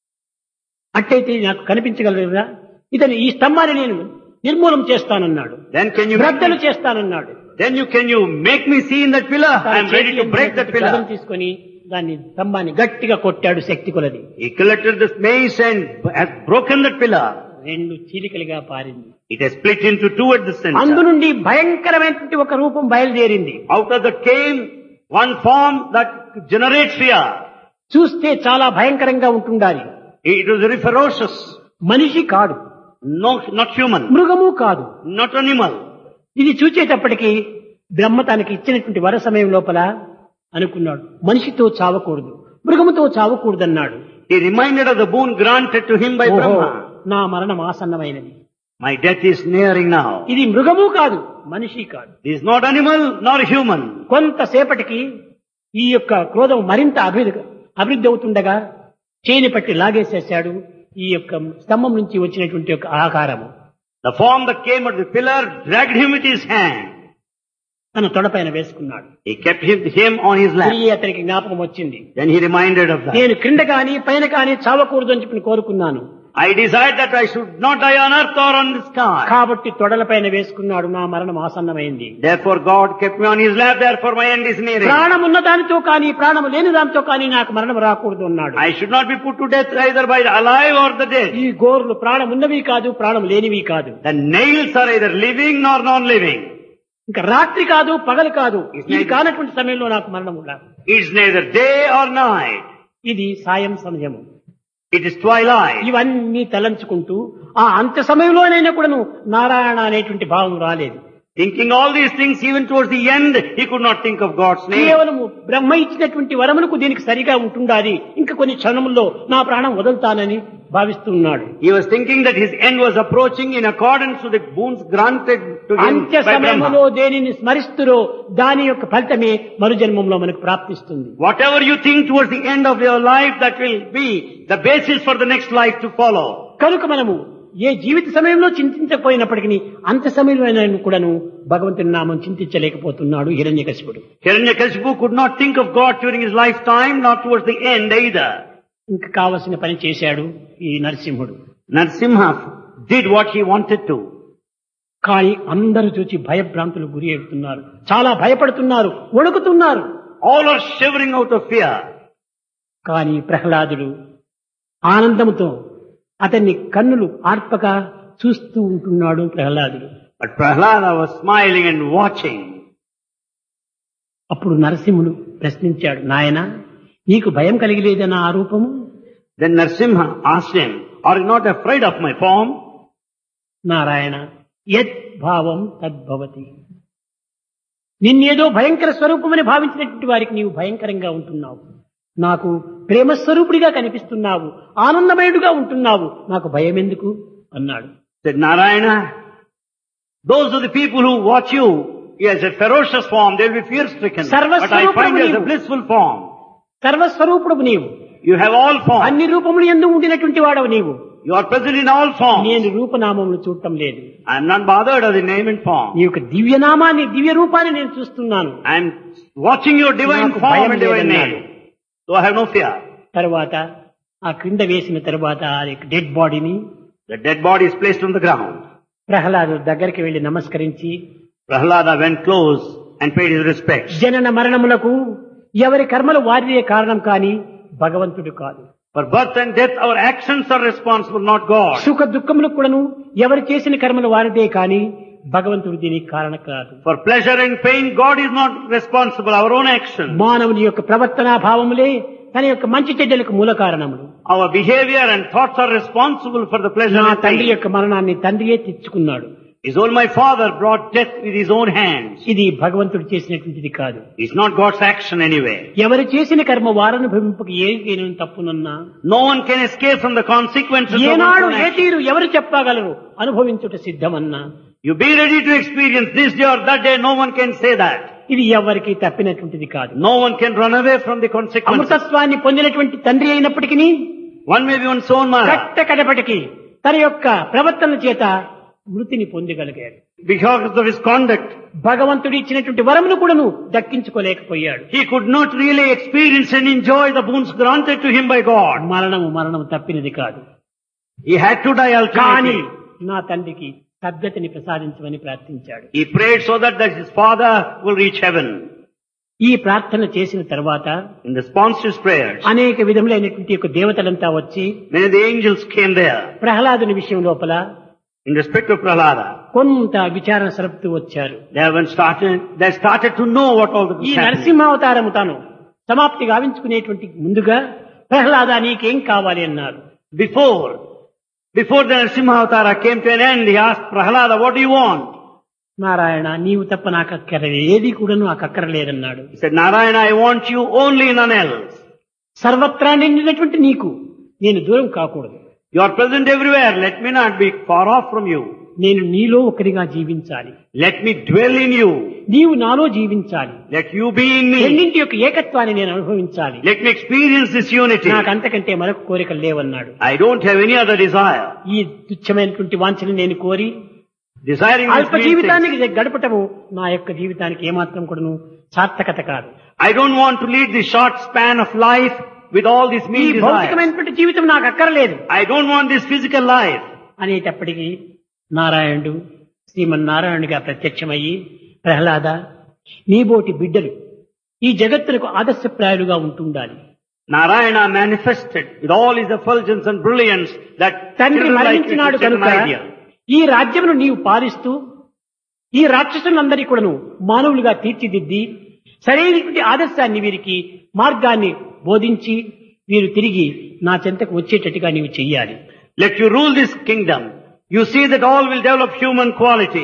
అట్టయితే నాకు కనిపించగలరా ఇతను ఈ స్తంభాన్ని నేను నిర్మూలం చేస్తానన్నాడు Then can you make బ్రద్దలు me, చేస్తానన్నాడు then you can you make me see in that pillar? తన I am ready to చేతిలో break that ఉన్నటువంటి గదను pillar. తీసుకొని దాన్ని స్తంభాన్ని గట్టిగా కొట్టాడు శక్తి కొలది He collected this mace and has broken that pillar. రెండు చీలికలుగా పారింది It has split into two at the అందు center. నుండి భయంకరమైనటువంటి ఒక రూపం బయలుదేరింది Out of that came one form that generates fear. చూస్తే చాలా భయంకరంగా ఉంటుండాలి It was very ferocious. మనిషి కాదు No, not human. మృగము కాదు Not animal. ఇది చూచేటప్పటికి బ్రహ్మ తనకి ఇచ్చినటువంటి వర సమయం లోపల అనుకున్నాడు మనిషితో చావకూడదు మృగముతో చావకూడదన్నాడు He reminded of the boon granted to him by ఓహో, Brahma. నా మరణం ఆసన్నమైనది My death is nearing now. ఇది మృగము కాదు మనిషి కాదు This is not animal nor human. కొంతసేపటికి ఈ యొక్క క్రోధం మరింత అభివృద్ధి అభివృద్ధి అవుతుండగా చేని పట్టి లాగేసేసాడు ఈ యొక్క స్తంభం నుంచి వచ్చినటువంటి యొక్క ఆకారము The form that came at the pillar dragged him with his hand. తన తొడపైన వేసుకున్నాడు He kept him, him on his lap. తిరిగి అతనికి జ్ఞాపకం వచ్చింది Then he reminded of that. నేను క్రింద కాని పైన కాని చావకూడదు అని చెప్పి కోరుకున్నాను I desired that I should not die on earth or on the sky. కాబట్టి తొడలపైన వేసుకున్నాడు నా మరణం ఆసన్నమైంది Therefore God kept me on his lap, therefore my end is nearing. ప్రాణం ఉన్న దానితో కానీ ప్రాణం లేని దానితో కానీ నాకు మరణం రాకూడదు అన్నాడు I should not be put to death either by the alive or the dead. ఈ గోర్లు ప్రాణం ఉన్నవి కాదు ప్రాణం లేనివి కాదు The nails are either living nor non-living. ఇంకా రాత్రి కాదు పగలు కాదు ఇది కానటువంటి సమయంలో నాకు మరణం ఉండాలి It's neither day or night. ఇది సాయం సమయము It is twilight. ఇవన్నీ తలంచుకుంటూ ఆ అంత సమయంలోనైనా కూడాను నారాయణ అనేటువంటి భావం రాలేదు Thinking all these things, even towards the end, he could not think of God's name. కేవలము బ్రహ్మ ఇచ్చినటువంటి వరములకు దీనికి సరిగా ఉంటుండాలి ఇంకా కొన్ని క్షణముల్లో నా ప్రాణం వదులుతానని భావిస్తున్నాడు He was thinking that his end was approaching in accordance with the boons granted to him అంత్య by సమయంలో Brahma. దేనిని స్మరిస్తురో దాని యొక్క ఫలితమే మరుజన్మంలో మనకు ప్రాప్తిస్తుంది Whatever you think towards the end of your life, that will be the basis for the next life to follow. కనుక మనము ఏ జీవిత సమయంలో చింతించకపోయినప్పటికీ అంత సమయంలో కూడాను భగవంతుని నామం చింతించలేకపోతున్నాడు హిరణ్యకశిపుడు Hiranyakashipu could not think of God during his lifetime, not towards the end either. ఇంకా కావలసిన పని చేశాడు ఈ నరసింహుడు Narsimha did what he wanted to. కానీ అందరూ చూచి భయభ్రాంతులకు గురి అవుతున్నారు చాలా భయపడుతున్నారు వణుకుతున్నారు All are shivering out of fear. కానీ ప్రహ్లాదుడు ఆనందముతో అతన్ని కన్నులు ఆర్పక చూస్తూ ఉంటున్నాడు ప్రహ్లాదుడు But Prahlada was smiling and watching. అప్పుడు నరసింహుడు ప్రశ్నించాడు నాయన నీకు భయం కలిగలేదన్న ఆ రూపము Then Narsimha asked him, Are you not afraid of my form? Narayana యత్ భావం తద్భవతి నిన్నేదో భయంకర స్వరూపమని భావించినటువంటి వారికి నీవు భయంకరంగా ఉంటున్నావు నాకు ప్రేమ స్వరూపుడిగా కనిపిస్తున్నావు ఆనందమయుడుగా ఉంటున్నావు నాకు భయం ఎందుకు అన్నాడు Said Narayana, those are the people who watch you. He has a ferocious form, they'll be fear stricken. But I find you as a blissful form. సర్వస్వరూపుడు నీవు You have all forms. అన్ని రూపములు ఎందు ఉండినటువంటి వాడవు నీవు You are present in all forms. నేను రూపనామములు చూడటం లేదు I am not bothered of the name and form. నీ యొక్క దివ్యనామాన్ని దివ్య రూపాన్ని నేను చూస్తున్నాను I am watching your divine నాకు form భయం and divine లేదన్నాడు. name. So I have no fear. తర్వాత ఆ క్రింద వేసిన తర్వాత ఆ యొక్క డెడ్ బాడీని The dead body is placed on the ground. Prahlad దగ్గరికి వెళ్లి నమస్కరించి Prahlada went close and paid his respects. జనన మరణములకు ఎవరి కర్మలు వారిదే కారణం కాని భగవంతుడు కాదు For birth and death, our actions are responsible, not God. సుఖ దుఃఖములకు కూడాను ఎవరు చేసిన కర్మలు వారిదే కాని భగవంతుడు దీనికి కారణం కాదు For pleasure and pain, God is not responsible, our own actions. మానవుని యొక్క ప్రవర్తనా భావములే తన యొక్క మంచి చెడ్డలకు మూల కారణములు Our behavior and thoughts are responsible for the pleasure నా and తండ్రి pain. యొక్క మరణాన్ని తండ్రియే తెచ్చుకున్నాడు His own my father brought death with his own hands. ఇది భగవంతుడు చేసినటువంటిది కాదు It's not God's action anyway. ఎవరు చేసిన కర్మ వారను భవింపక ఏదైనా తప్పునన్నా No one can escape from the consequences of one's ఏనాడు own ఏ action. తీరు ఎవరు చెప్పగలరు అనుభవించుట సిద్ధమన్నా You be ready to experience this day or that day, no one can say that. ఇది ఎవరికి తప్పినటువంటిది కాదు No one can run away from the consequences. అమృతత్వాన్ని పొందినటువంటి తండ్రి అయినప్పటికీ One may be one's own mother. కట్ట కడపటికి తన యొక్క ప్రవర్తన చేత మృతిని పొందగలిగాడు Because of his conduct, భగవంతుడు ఇచ్చినటువంటి వరమును కూడాను దక్కించుకోలేకపోయాడు he could not really experience and enjoy the boons granted to him by God. మరణము మరణము తప్పినది కాదు He had to die కానీ ultimately. నా తండ్రికి సద్గతిని ప్రసాదించమని ప్రార్థించాడు He prayed so that, that his father will reach heaven. ఈ ప్రార్థన చేసిన తర్వాత In response to his prayers, అనేక విధములైనటువంటి యొక్క దేవతలంతా వచ్చి many of the angels came there. ప్రహ్లాదుని విషయం లోపల In respect of Prahlada, కొంత విచారణ సరుపుతూ వచ్చారు they have started, they started to know what all ఈ this happened. నరసింహావతారము తాను సమాప్తి గావించుకునేటువంటి ముందుగా ప్రహ్లాద నీకేం కావాలి అన్నారు Before, before the Narasimha Avatara came to an end, he asked Prahlada, what do you want? Narayana నీవు తప్ప నాకు అక్కరలేదు ఏది కూడా నాకు అక్కరలేదన్నాడు He said, Narayana, I want you only none else. సర్వత్రా నిండినటువంటి నీకు నేను దూరం కాకూడదు You are present everywhere. Let me not be far off from you. నేను నీలో ఒకరిగా జీవించాలి Let me dwell in you. నీవు నాలో జీవించాలి Let you be in me. రెండింటి యొక్క ఏకత్వాన్ని నేను అనుభవించాలి Let me experience this unity. నాకు అంతకంటే మరొక కోరికలు లేవన్నాడు I don't have any other desire. ఈ తుచ్చమైనటువంటి వాంఛని నేను కోరి Desiring this అల్ప means జీవితానికి గడపటము నా యొక్క జీవితానికి ఏమాత్రం కూడాను సార్థకత కాదు I don't want to lead the short span of life with all these ఈ mean desires. భౌతికమైనటువంటి జీవితం నాకు అక్కర్లేదు I don't want this physical life. అనేటప్పటికీ నారాయణుడు శ్రీమన్నారాయణుడిగా ప్రత్యక్షమయ్యి ప్రహ్లాద నీబోటి బిడ్డలు ఈ జగత్తులకు ఆదర్శప్రాయులుగా ఉంటుండాలి Narayana manifested with all his effulgence and brilliance that తండ్రి children like you మరణించినాడు should set an కనుక ideal. ఈ రాజ్యమును నీవు పాలిస్తూ ఈ రాక్షసులందరి కూడాను మానవులుగా తీర్చిదిద్ది సరైనటువంటి ఆదర్శాన్ని వీరికి మార్గాన్ని బోధించి వీరు తిరిగి నా చెంతకు వచ్చేటట్టుగా నీవు చెయ్యాలి Let you rule this kingdom. You see that all will develop human qualities.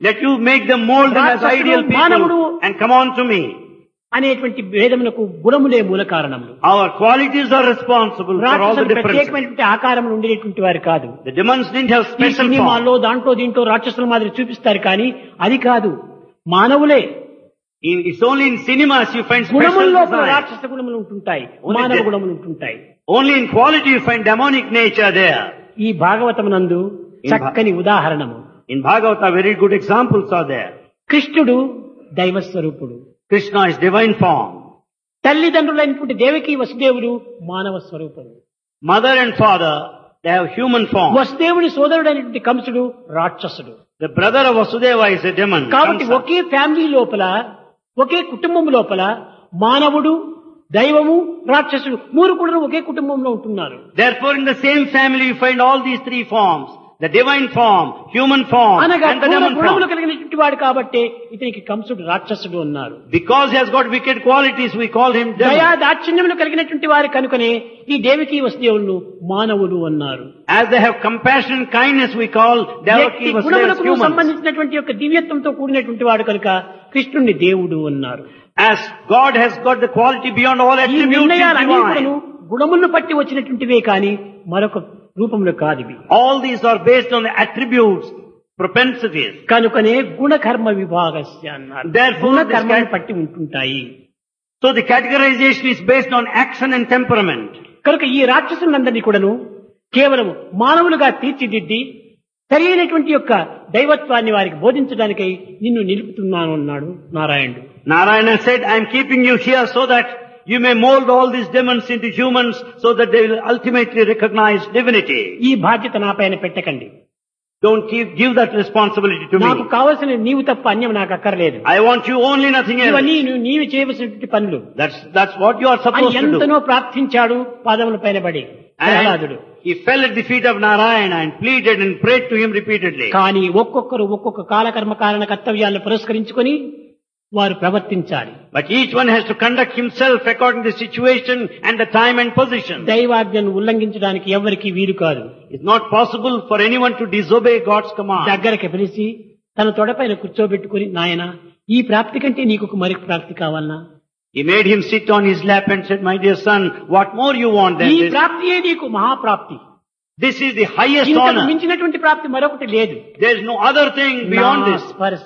Let you make them mold them as రాక్షసుడు, ideal మానవుడు. people and come on to me. అనేటువంటి భేదమునకు గుణములే మూల కారణములు Our qualities are responsible for all the రాక్షసుడు differences. ప్రత్యేకమైనటువంటి ఆకారం ఉండేటువంటి వారు కాదు The demons didn't have ఈ special form. సినిమాల్లో దాంట్లో దీంట్లో రాక్షసుల మాదిరి చూపిస్తారు కానీ అది కాదు మానవులే In- It's only in cinemas you find special గుణముల్లో కూడా design. రాక్షస గుణములు ఉంటుంటాయి Only మానవ that- గుణములు ఉంటుంటాయి Only in quality you find demonic nature there. ఈ భాగవతమునందు చక్కని ఉదాహరణము In Bhagavata, very good examples are there. కృష్ణుడు దైవ స్వరూపుడు Krishna is divine form. తల్లిదండ్రులైనటువంటి Devaki వసుదేవుడు మానవ స్వరూపుడు Mother and father, they have human form. వసుదేవుని సోదరుడైనటువంటి కంసుడు రాక్షసుడు The brother of Vasudeva is a demon. కాబట్టి Kamsa. ఒకే ఫ్యామిలీ లోపల ఒకే కుటుంబం లోపల మానవుడు దైవము రాక్షసుడు మూడు కూడా ఒకే కుటుంబంలో ఉంటున్నారు Therefore, in the same family you find all these three forms. The divine form, human form, అనగా and the క్రూర demon గుణములు form. కలిగినటువంటి వాడు కాబట్టి ఇతనికి కంసుడు రాక్షసుడు అన్నారు Because he has got wicked qualities, we call him దయా demon. దాక్షిణ్యములు కలిగినటువంటి వారు కనుకనే ఈ దేవికి వసుదేవులను మానవులు అన్నారు As they have compassion and kindness, we call వ్యక్తి Devaki Vasudeva as గుణములకు humans. సంబంధించినటువంటి యొక్క దివ్యత్వంతో కూడినటువంటి వాడు కనుక కృష్ణుణ్ణి దేవుడు అన్నారు As God has got the quality beyond all ఈ attributes, he is నిర్ణయాలన్నీ కూడాను divine. గుణములను బట్టి వచ్చినటువంటివే కానీ మరొక రూపంలో కాదు ఇవి All these are based on the attributes, propensities. కనుకనే గుణకర్మ విభాగస్య అన్నారు Therefore, this గుణకర్మను can- పట్టి ఉంటుంటాయి So the categorization is based on action and temperament. కనుక ఈ రాక్షసులందరినీ కూడాను కేవలం మానవులుగా తీర్చిదిద్ది సరైనటువంటి యొక్క దైవత్వాన్ని వారికి బోధించడానికై నిన్ను నిలుపుతున్నాను అన్నాడు నారాయణుడు Narayana said, I am keeping you here so that you may mold all these demons into humans so that they will ultimately recognize divinity. ఈ బాధ్యత నా పైన పెట్టకండి Don't give, give that responsibility to నాకు me. కావలసిన నీవు తప్ప అన్యం నాకు అక్కర్లేదు I want you only nothing ఇవన్నీ else. నువ్వు నీవు చేయవలసినటువంటి పనులు That's, that's what you are అని supposed to do. ఎంతనో ప్రార్థించాడు పాదముల పైన పడి ప్రహ్లాదుడు And he fell at the feet of Narayana and pleaded and prayed to him repeatedly. కానీ ఒక్కొక్కరు ఒక్కొక్క కాలకర్మ కారణ కర్తవ్యాలను పురస్కరించుకొని వారు ప్రవర్తించాలి But each one has to conduct himself according to the situation and the time and position. దైవాజ్ఞను ఉల్లంఘించడానికి ఎవరికి వీలు కాదు It's not possible for anyone to disobey God's command. దగ్గరకి పిలిచి తన తొడపైన కూర్చోబెట్టుకుని నాయన ఈ ప్రాప్తి కంటే నీకు ఒక మరి ప్రాప్తి కావాలనా He made him sit on his lap and said, My dear son, what more you want than ఈ this? ప్రాప్తియే నీకు మహాప్రాప్తి This is the highest ఇంతకు honor. మించినటువంటి ప్రాప్తి మరొకటి లేదు There is no other thing beyond నా this. స్పర్శ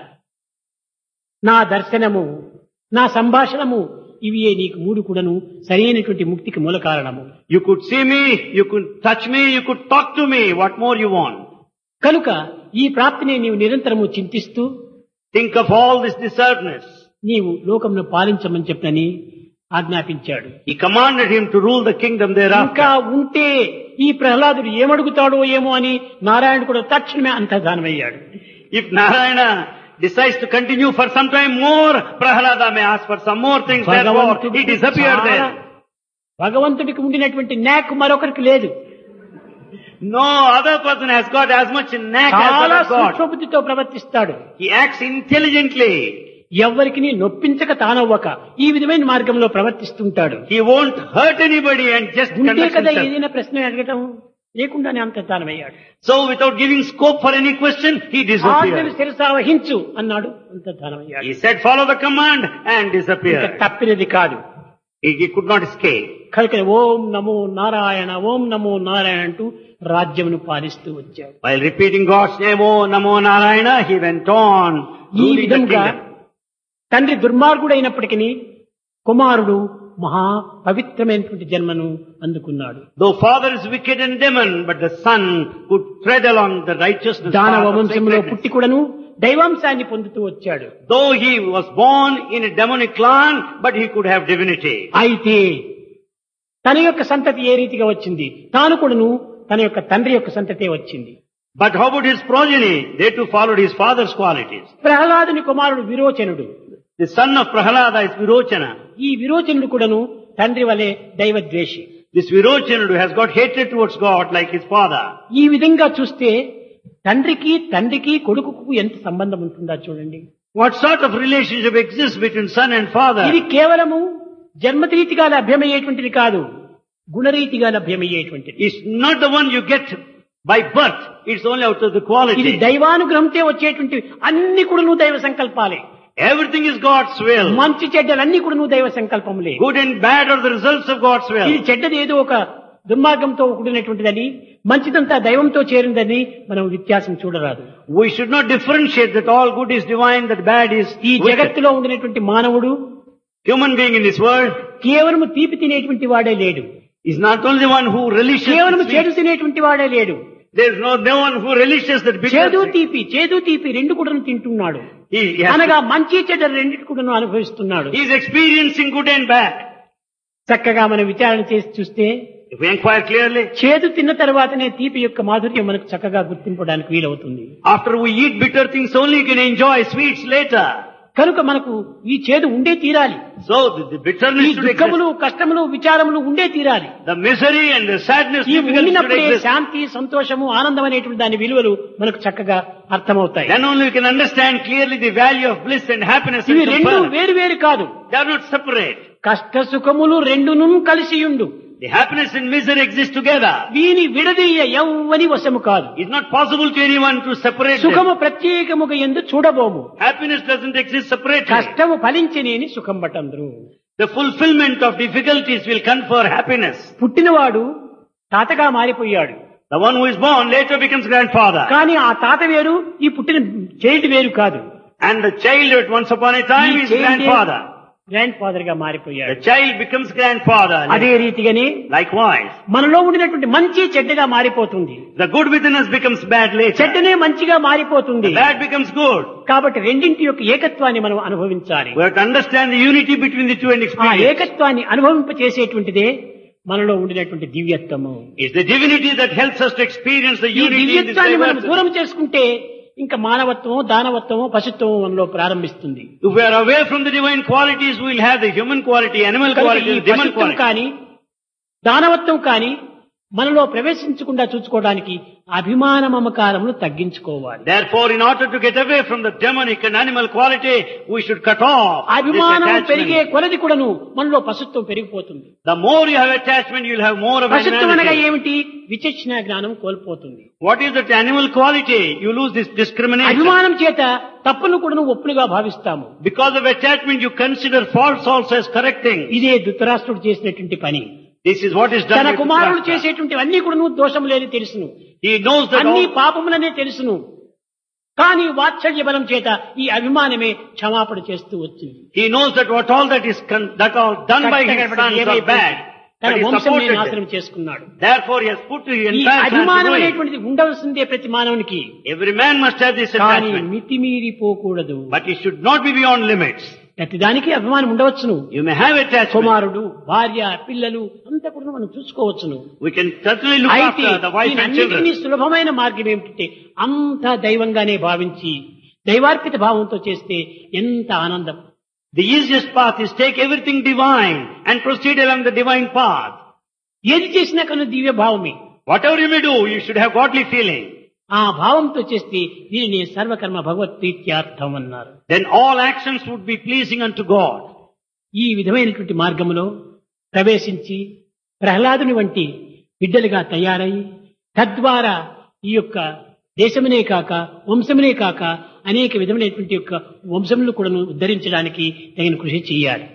నా దర్శనము నా సంభాషణము ఇవి నీకు మూడు కూడాను సరైనటువంటి ముక్తికి మూల కారణము You could see me, you could touch me, you could talk to me. What more you want? కనుక ఈ ప్రాప్తిని నీవు నిరంతరము చింతిస్తూ Think of all this deservedness. నీవు లోకమును పాలించమని చెప్పని ఆజ్ఞాపించాడు He commanded him to rule the kingdom ఇంకా thereafter. ఉంటే ఈ ప్రహ్లాదుడు ఏమడుగుతాడో ఏమో అని నారాయణుడు కూడా తక్షణమే అంతర్ధానమయ్యాడు If Narayana decides to continue for some time more, Prahalada may ask for some more things. Therefore, he భగవంతుడికి disappeared చాలా- there. భగవంతుడికి ఉండినటువంటి నాక్ మరొకరికి లేదు No other person has got as much knack as చాలా that of God. సూక్ష్మబుద్ధితో ప్రవర్తిస్తాడు He acts intelligently. ఎవరికి నొప్పించక తానవ్వక ఈ విధమైన మార్గంలో ప్రవర్తిస్తుంటాడు He won't hurt anybody and just ఉంటే conduct కదా himself. ఏదైనా ప్రశ్న అడగటం లేకుండానే అంతర్ధానమయ్యాడు So without giving scope for any question, he ఆజ్ఞను disappeared. శిరసా వహించు అన్నాడు అంతర్ధానమయ్యాడు He said, follow the command and ఇంకా disappeared. తప్పినది కాదు He, he could not escape. కనుక ఓం నమో నారాయణ ఓం నమో నారాయణ అంటూ రాజ్యమును పాలిస్తూ వచ్చాడు While repeating God's name, Oh Namo Narayana, he went on ఈ ruling the విధంగా kingdom. తండ్రి దుర్మార్గుడైనప్పటికీ కుమారుడు మహా పవిత్రమైనటువంటి జన్మను అందుకున్నాడు Though father is wicked and demon, but the son could tread along the righteousness path దానవ of వంశంలో sacredness. పుట్టి కూడాను దైవాంశాన్ని పొందుతూ వచ్చాడు Though he was born in a demonic clan, but he could have divinity. అయితే తన యొక్క సంతతి ఏ రీతిగా వచ్చింది తాను కూడాను తన యొక్క తండ్రి యొక్క సంతతే వచ్చింది But how about his progeny? They too followed his father's qualities. ప్రహ్లాదుని కుమారుడు విరోచనుడు The son of Prahalada is Virochana. ఈ విరోచనుడు కూడాను తండ్రి వలె దైవద్వేషి This Virochanudu has got hatred towards God like his father. ఈ విధంగా చూస్తే తండ్రికి తండ్రికి కొడుకుకు ఎంత సంబంధం ఉంటుందా చూడండి What sort of relationship exists between son and father? ఇది కేవలము జన్మరీతిగా లభ్యమయ్యేటువంటిది కాదు గుణరీతిగా లభ్యమయ్యేటువంటిది It's not the one you get By birth, it's only out of the ఇది quality. దైవానుగ్రహంతో వచ్చేటువంటి అన్ని కూడా నువ్వు దైవ సంకల్పాలే Everything is God's will. మంచి చెడ్డలన్నీ కూడా నువ్వు దైవ సంకల్పములే Good and bad are the results of God's ఇది will. చెడ్డది ఏదో ఒక దుర్మార్గంతో కూడినటువంటిదని మంచిదంతా దైవంతో చేరిందని మనం వ్యత్యాసం చూడరాదు We should not differentiate that all good is divine, that bad is ఈ wicked. జగత్తులో ఉండినటువంటి మానవుడు Human being in this world కేవలం తీపి తినేటువంటి వాడే లేడు is not only the one who relishes కేవలం the చేదు sweet. తినేటువంటి వాడే లేడు There is no, no one who relishes that చేదు bitter. తీపి చేదు తీపి రెండు కూడా తింటున్నాడు He, he has అనగా మంచి చెడ్డ రెండింటి కూడా అనుభవిస్తున్నాడు He is experiencing good and bad. చక్కగా మనం విచారణ చేసి చూస్తే If we inquire clearly, చేదు తిన్న తర్వాతనే తీపి యొక్క మాధుర్యం మనకు చక్కగా గుర్తింపడానికి వీలవుతుంది after we eat bitter things only you can enjoy sweets later. కనుక మనకు ఈ చేదు ఉండే తీరాలి So the, the ఈ bitterness should దుఃఖములు exist. కష్టములు విచారములు ఉండే తీరాలి The misery and the sadness ఈ difficulty should ఉండినప్పుడే exist. శాంతి సంతోషము ఆనందం అనేటువంటి దాని విలువలు మనకు చక్కగా అర్థమవుతాయి Then only we can understand clearly the value of bliss and happiness ఇవి and రెండు comfort. వేరు వేరు కాదు They are not separate. కష్ట సుఖములు రెండును కలిసియుండు The happiness and misery exist together. వీని విడదీయ ఎవ్వని వశము కాదు It's not possible to anyone to separate సుఖము them. ప్రత్యేకముగా ఎందు చూడబోము Happiness doesn't exist separately. కష్టము ఫలించనేని సుఖం బటందరు The fulfillment of difficulties will confer happiness. పుట్టినవాడు తాతగా మారిపోయాడు The one who is born later becomes grandfather. కానీ ఆ తాత వేరు ఈ పుట్టిన చైల్డ్ వేరు కాదు And the child at once upon a time is grandfather. Grandfather గా The మారిపోయాడు child becomes grandfather. అదే రీతిగానే Likewise, మనలో ఉండినటువంటి మంచి చెడ్డగా మారిపోతుంది the good within us becomes bad later. చెడ్డనే మంచిగా మారిపోతుంది The bad becomes good. కాబట్టి రెండింటి యొక్క ఏకత్వాన్ని మనం అనుభవించాలి We have to understand the unity between the two and ఆ experience. ఏకత్వాన్ని అనుభవింప చేసేటువంటిదే మనలో ఉండినటువంటి దివ్యత్వము It's the divinity that helps us to experience the ఈ unity in this దివ్యత్వాన్ని మనం diversity. దూరం చేసుకుంటే ఇంకా మానవత్వము దానవత్వము పశుత్వము మనలో ప్రారంభిస్తుంది If we are away from the divine qualities, we will have the human quality, animal కనుక quality, ఈ and demon పశుత్వం quality. కానీ దానవత్వం కానీ మనలో ప్రవేశించకుండా చూసుకోవడానికి అభిమాన మమకారములు తగ్గించుకోవాలి Therefore, in order to get away from the demonic and animal quality, we should cut off this అభిమానం పెరిగే attachment. కొలది కూడాను మనలో పశుత్వం పెరిగిపోతుంది The more you have attachment, you'll have more of పశుత్వం అనగా animality. ఏమిటి విచక్షణ జ్ఞానం కోల్పోతుంది What is that animal quality? You lose this discrimination. అభిమానం చేత తప్పును కూడా ఒప్పులుగా భావిస్తాము Because of attachment, you consider false also as correct thing. ఇదే ధృతరాష్ట్రుడు చేసినటువంటి పని This is what is done తన with కుమారుడు Dhritarashtra. చేసేటువంటి అన్ని కూడా దోషం లేని తెలుసును He knows that అన్ని all, పాపములనే తెలుసును కానీ వాత్సల్య బలం చేత ఈ అభిమానమే క్షమాపణ చేస్తూ వచ్చింది he knows that what all that is con- that all done by his కష్టపడి sons are ఏమైపోయింది? bad. తన But he వంశం supported them. నాశనం చేసుకున్నాడు Therefore, he has put the ఈ entire clan to అభిమానం ruin. అనేటువంటిది ఉండవలసిందే ప్రతి మానవునికి Every man must have this కానీ attachment. మితిమీరిపోకూడదు But it should not be beyond limits. ప్రతి దానికి అభిమానం ఉండవచ్చును You may have attachment. కుమారుడు భార్య పిల్లలు అంతా కూడా మనం చూసుకోవచ్చును We can certainly look అయితే after the wife and దీనన్నిటినీ children. సులభమైన మార్గం ఏమిటంటే అంతా దైవంగానే భావించి దైవార్పిత భావంతో చేస్తే ఎంత ఆనందం The easiest path is take everything divine and proceed along the divine path. ఏది చేసినా కన్నా దివ్య భావమే Whatever you may do, you should have godly feeling. ఆ భావంతో చేస్తే దీనిని సర్వకర్మ భగవత్ ప్రీత్యార్థం అన్నారు Then all actions would be pleasing unto God. ఈ విధమైనటువంటి మార్గములో ప్రవేశించి ప్రహ్లాదుని వంటి బిడ్డలుగా తయారై తద్వారా ఈ యొక్క దేశమునే కాక వంశమునే కాక అనేక విధమైనటువంటి యొక్క వంశములు కూడా ఉద్ధరించడానికి తగిన కృషి చేయాలి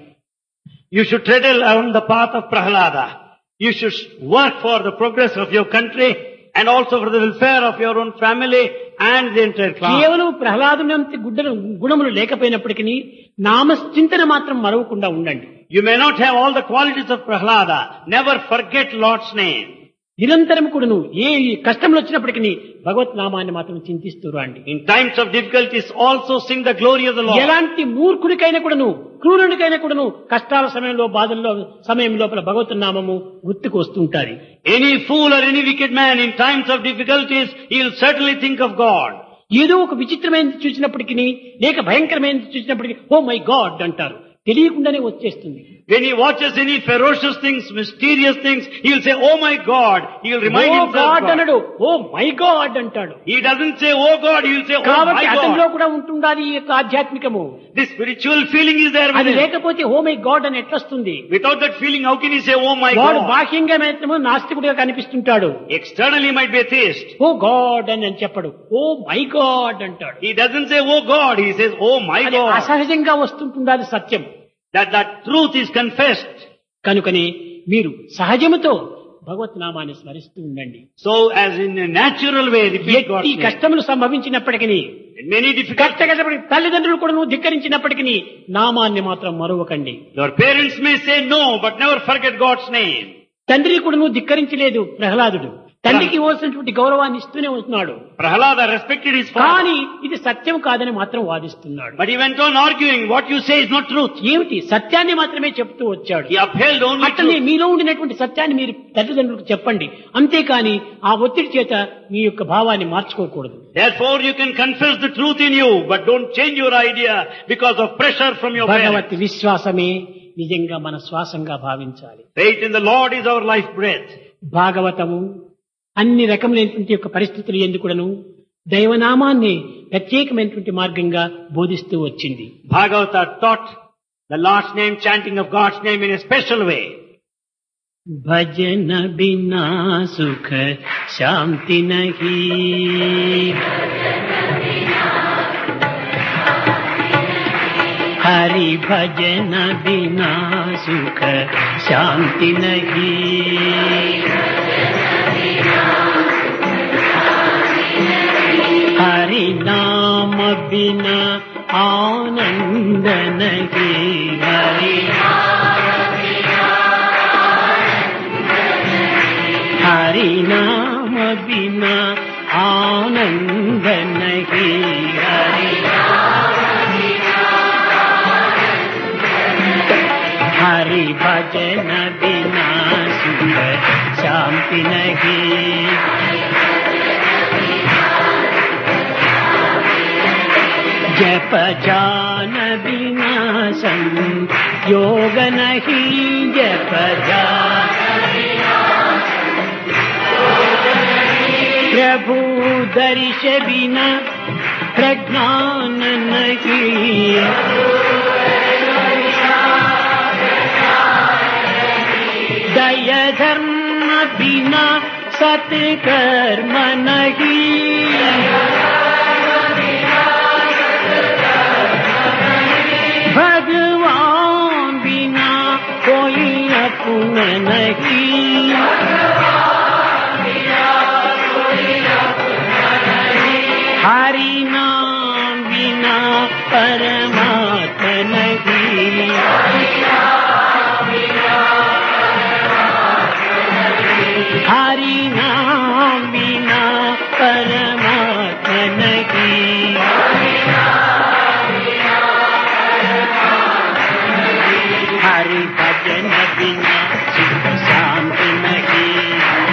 You should tread along the path of Prahlada. You should work for the progress of your country and also for the welfare of your own family and the entire class. కేవలం ప్రహ్లాదునంత గుడ్డలు గుణములు లేకపోయినప్పటికీ నామచింతన మాత్రం మరవకుండా ఉండండి You may not have all the qualities of Prahlada. Never forget Lord's name. నిరంతరం కూడాను ఏ కష్టములు వచ్చినప్పటికీ భగవత్ నామాన్ని మాత్రం చింతిస్తూ రండి In times of difficulties also sing the glory of the Lord. ఎలాంటి మూర్ఖునికైనా కూడాను క్రూరునికైనా కూడాను కష్టాల సమయంలో బాధల్లో సమయం లోపల భగవత్ నామము గుర్తుకు వస్తుంటారు Any fool or any wicked man in times of difficulties, he will certainly think of God. ఏదో ఒక విచిత్రమైనది చూసినప్పటికీ లేక భయంకరమైనది చూసినప్పటికీ ఓ మై గాడ్ అంటారు తెలియకుండానే వచ్చేస్తుంది When he watches any ferocious things, mysterious things, he will say, Oh my God. He will remind oh himself. God God. అనడు oh my God అంటాడు He doesn't say, Oh God. He will say, Oh కాబట్టి my అతనిలో God. కూడా ఉంటుండాలి ఈ యొక్క ఆధ్యాత్మికము This spiritual feeling is there అది within. లేకపోతే ఓ మై గాడ్ అని ఎట్లొస్తుంది Without that feeling, how can he say, Oh my వాడు God? బాహ్యంగా మాత్రము నాస్తికుడిగా కనిపిస్తుంటాడు Externally he might be atheist. Oh God అని అని చెప్పడు ఓ మై గాడ్ అంటాడు He doesn't say, Oh God. He says, Oh my అది God. అసహజంగా వస్తుంటుండాలి సత్యం That that truth is confessed. కనుకని మీరు సహజముతో భగవత్ నామాన్ని స్మరిస్తూ ఉండండి So as in a natural way, repeat God's ఎట్టి name. కష్టములు సంభవించినప్పటికీ In many difficult కష్ట కష్టపడి తల్లిదండ్రులు కూడా నువ్వు ధిక్కరించినప్పటికీ నామాన్ని మాత్రం మరవకండి Your parents may say no, but never forget God's name. తండ్రి కూడా నువ్వు ధిక్కరించలేదు ప్రహ్లాదుడు తండ్రికి ఇవ్వాల్సినటువంటి గౌరవాన్ని ఇస్తూనే ఉంటున్నాడు Prahlada respected his father. కానీ ఇది సత్యం కాదని మాత్రం వాదిస్తున్నాడు But he went on arguing, what you say is not truth. ఏమిటి సత్యాన్ని మాత్రమే చెప్తూ వచ్చాడు He upheld only అట్లనే truth. మీలో ఉండినటువంటి సత్యాన్ని మీరు తల్లిదండ్రులకు చెప్పండి అంతేకాని ఆ ఒత్తిడి చేత మీ యొక్క భావాన్ని మార్చుకోకూడదు Therefore you can confess the truth in you, but don't change your idea because of pressure from your parents. భగవత్ విశ్వాసమే నిజంగా మన శ్వాసంగా భావించాలి Faith in the Lord is our life breath. భాగవతము అన్ని రకములైనటువంటి యొక్క పరిస్థితులు ఎందుకుడను దైవనామాన్ని ప్రత్యేకమైనటువంటి మార్గంగా బోధిస్తూ వచ్చింది Bhagavata taught the last name chanting of God's name in a special way. భజన బినా సుఖ శాంతి నహి హరి భజన బినా సుఖ శాంతి నహి హరి నామ బినా ఆనంద నహి హరి हरि नाम बिना आनंद नहीं हरि हरि भजन बिना सुख शांति नहीं जप जान बिना संयोग नहीं जप जान प्रभु दर्श बिना प्रज्ञान नहीं दय धर्म बिना सत्कर्म नहीं भगवान बिना कोई अपना नहीं हरि नाम बिना परमात्मा नहीं हरि नाम बिना परमात्मा नहीं हरि भजन बिना सुख शांति नहीं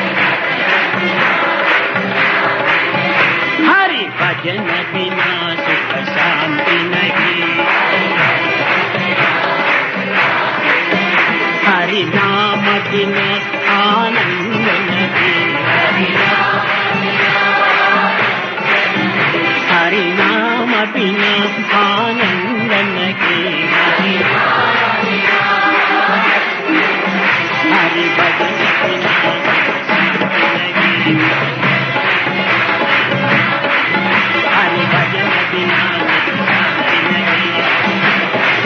हरि भजन बिना सुख शांति नहीं हरि नाम बिना आनंद नहीं हरि नाम बिना आनंद नहीं हरि भजन बिना नहीं हरि भजन बिना शांति नहीं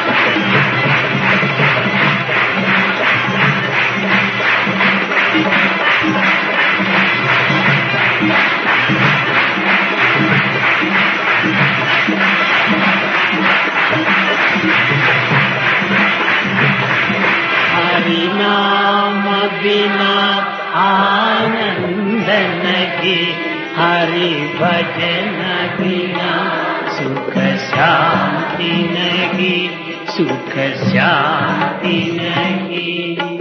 हरि नाम बिना आनंद नहीं हरि भजन बिना सुख शांति नहीं सुख शांति नहीं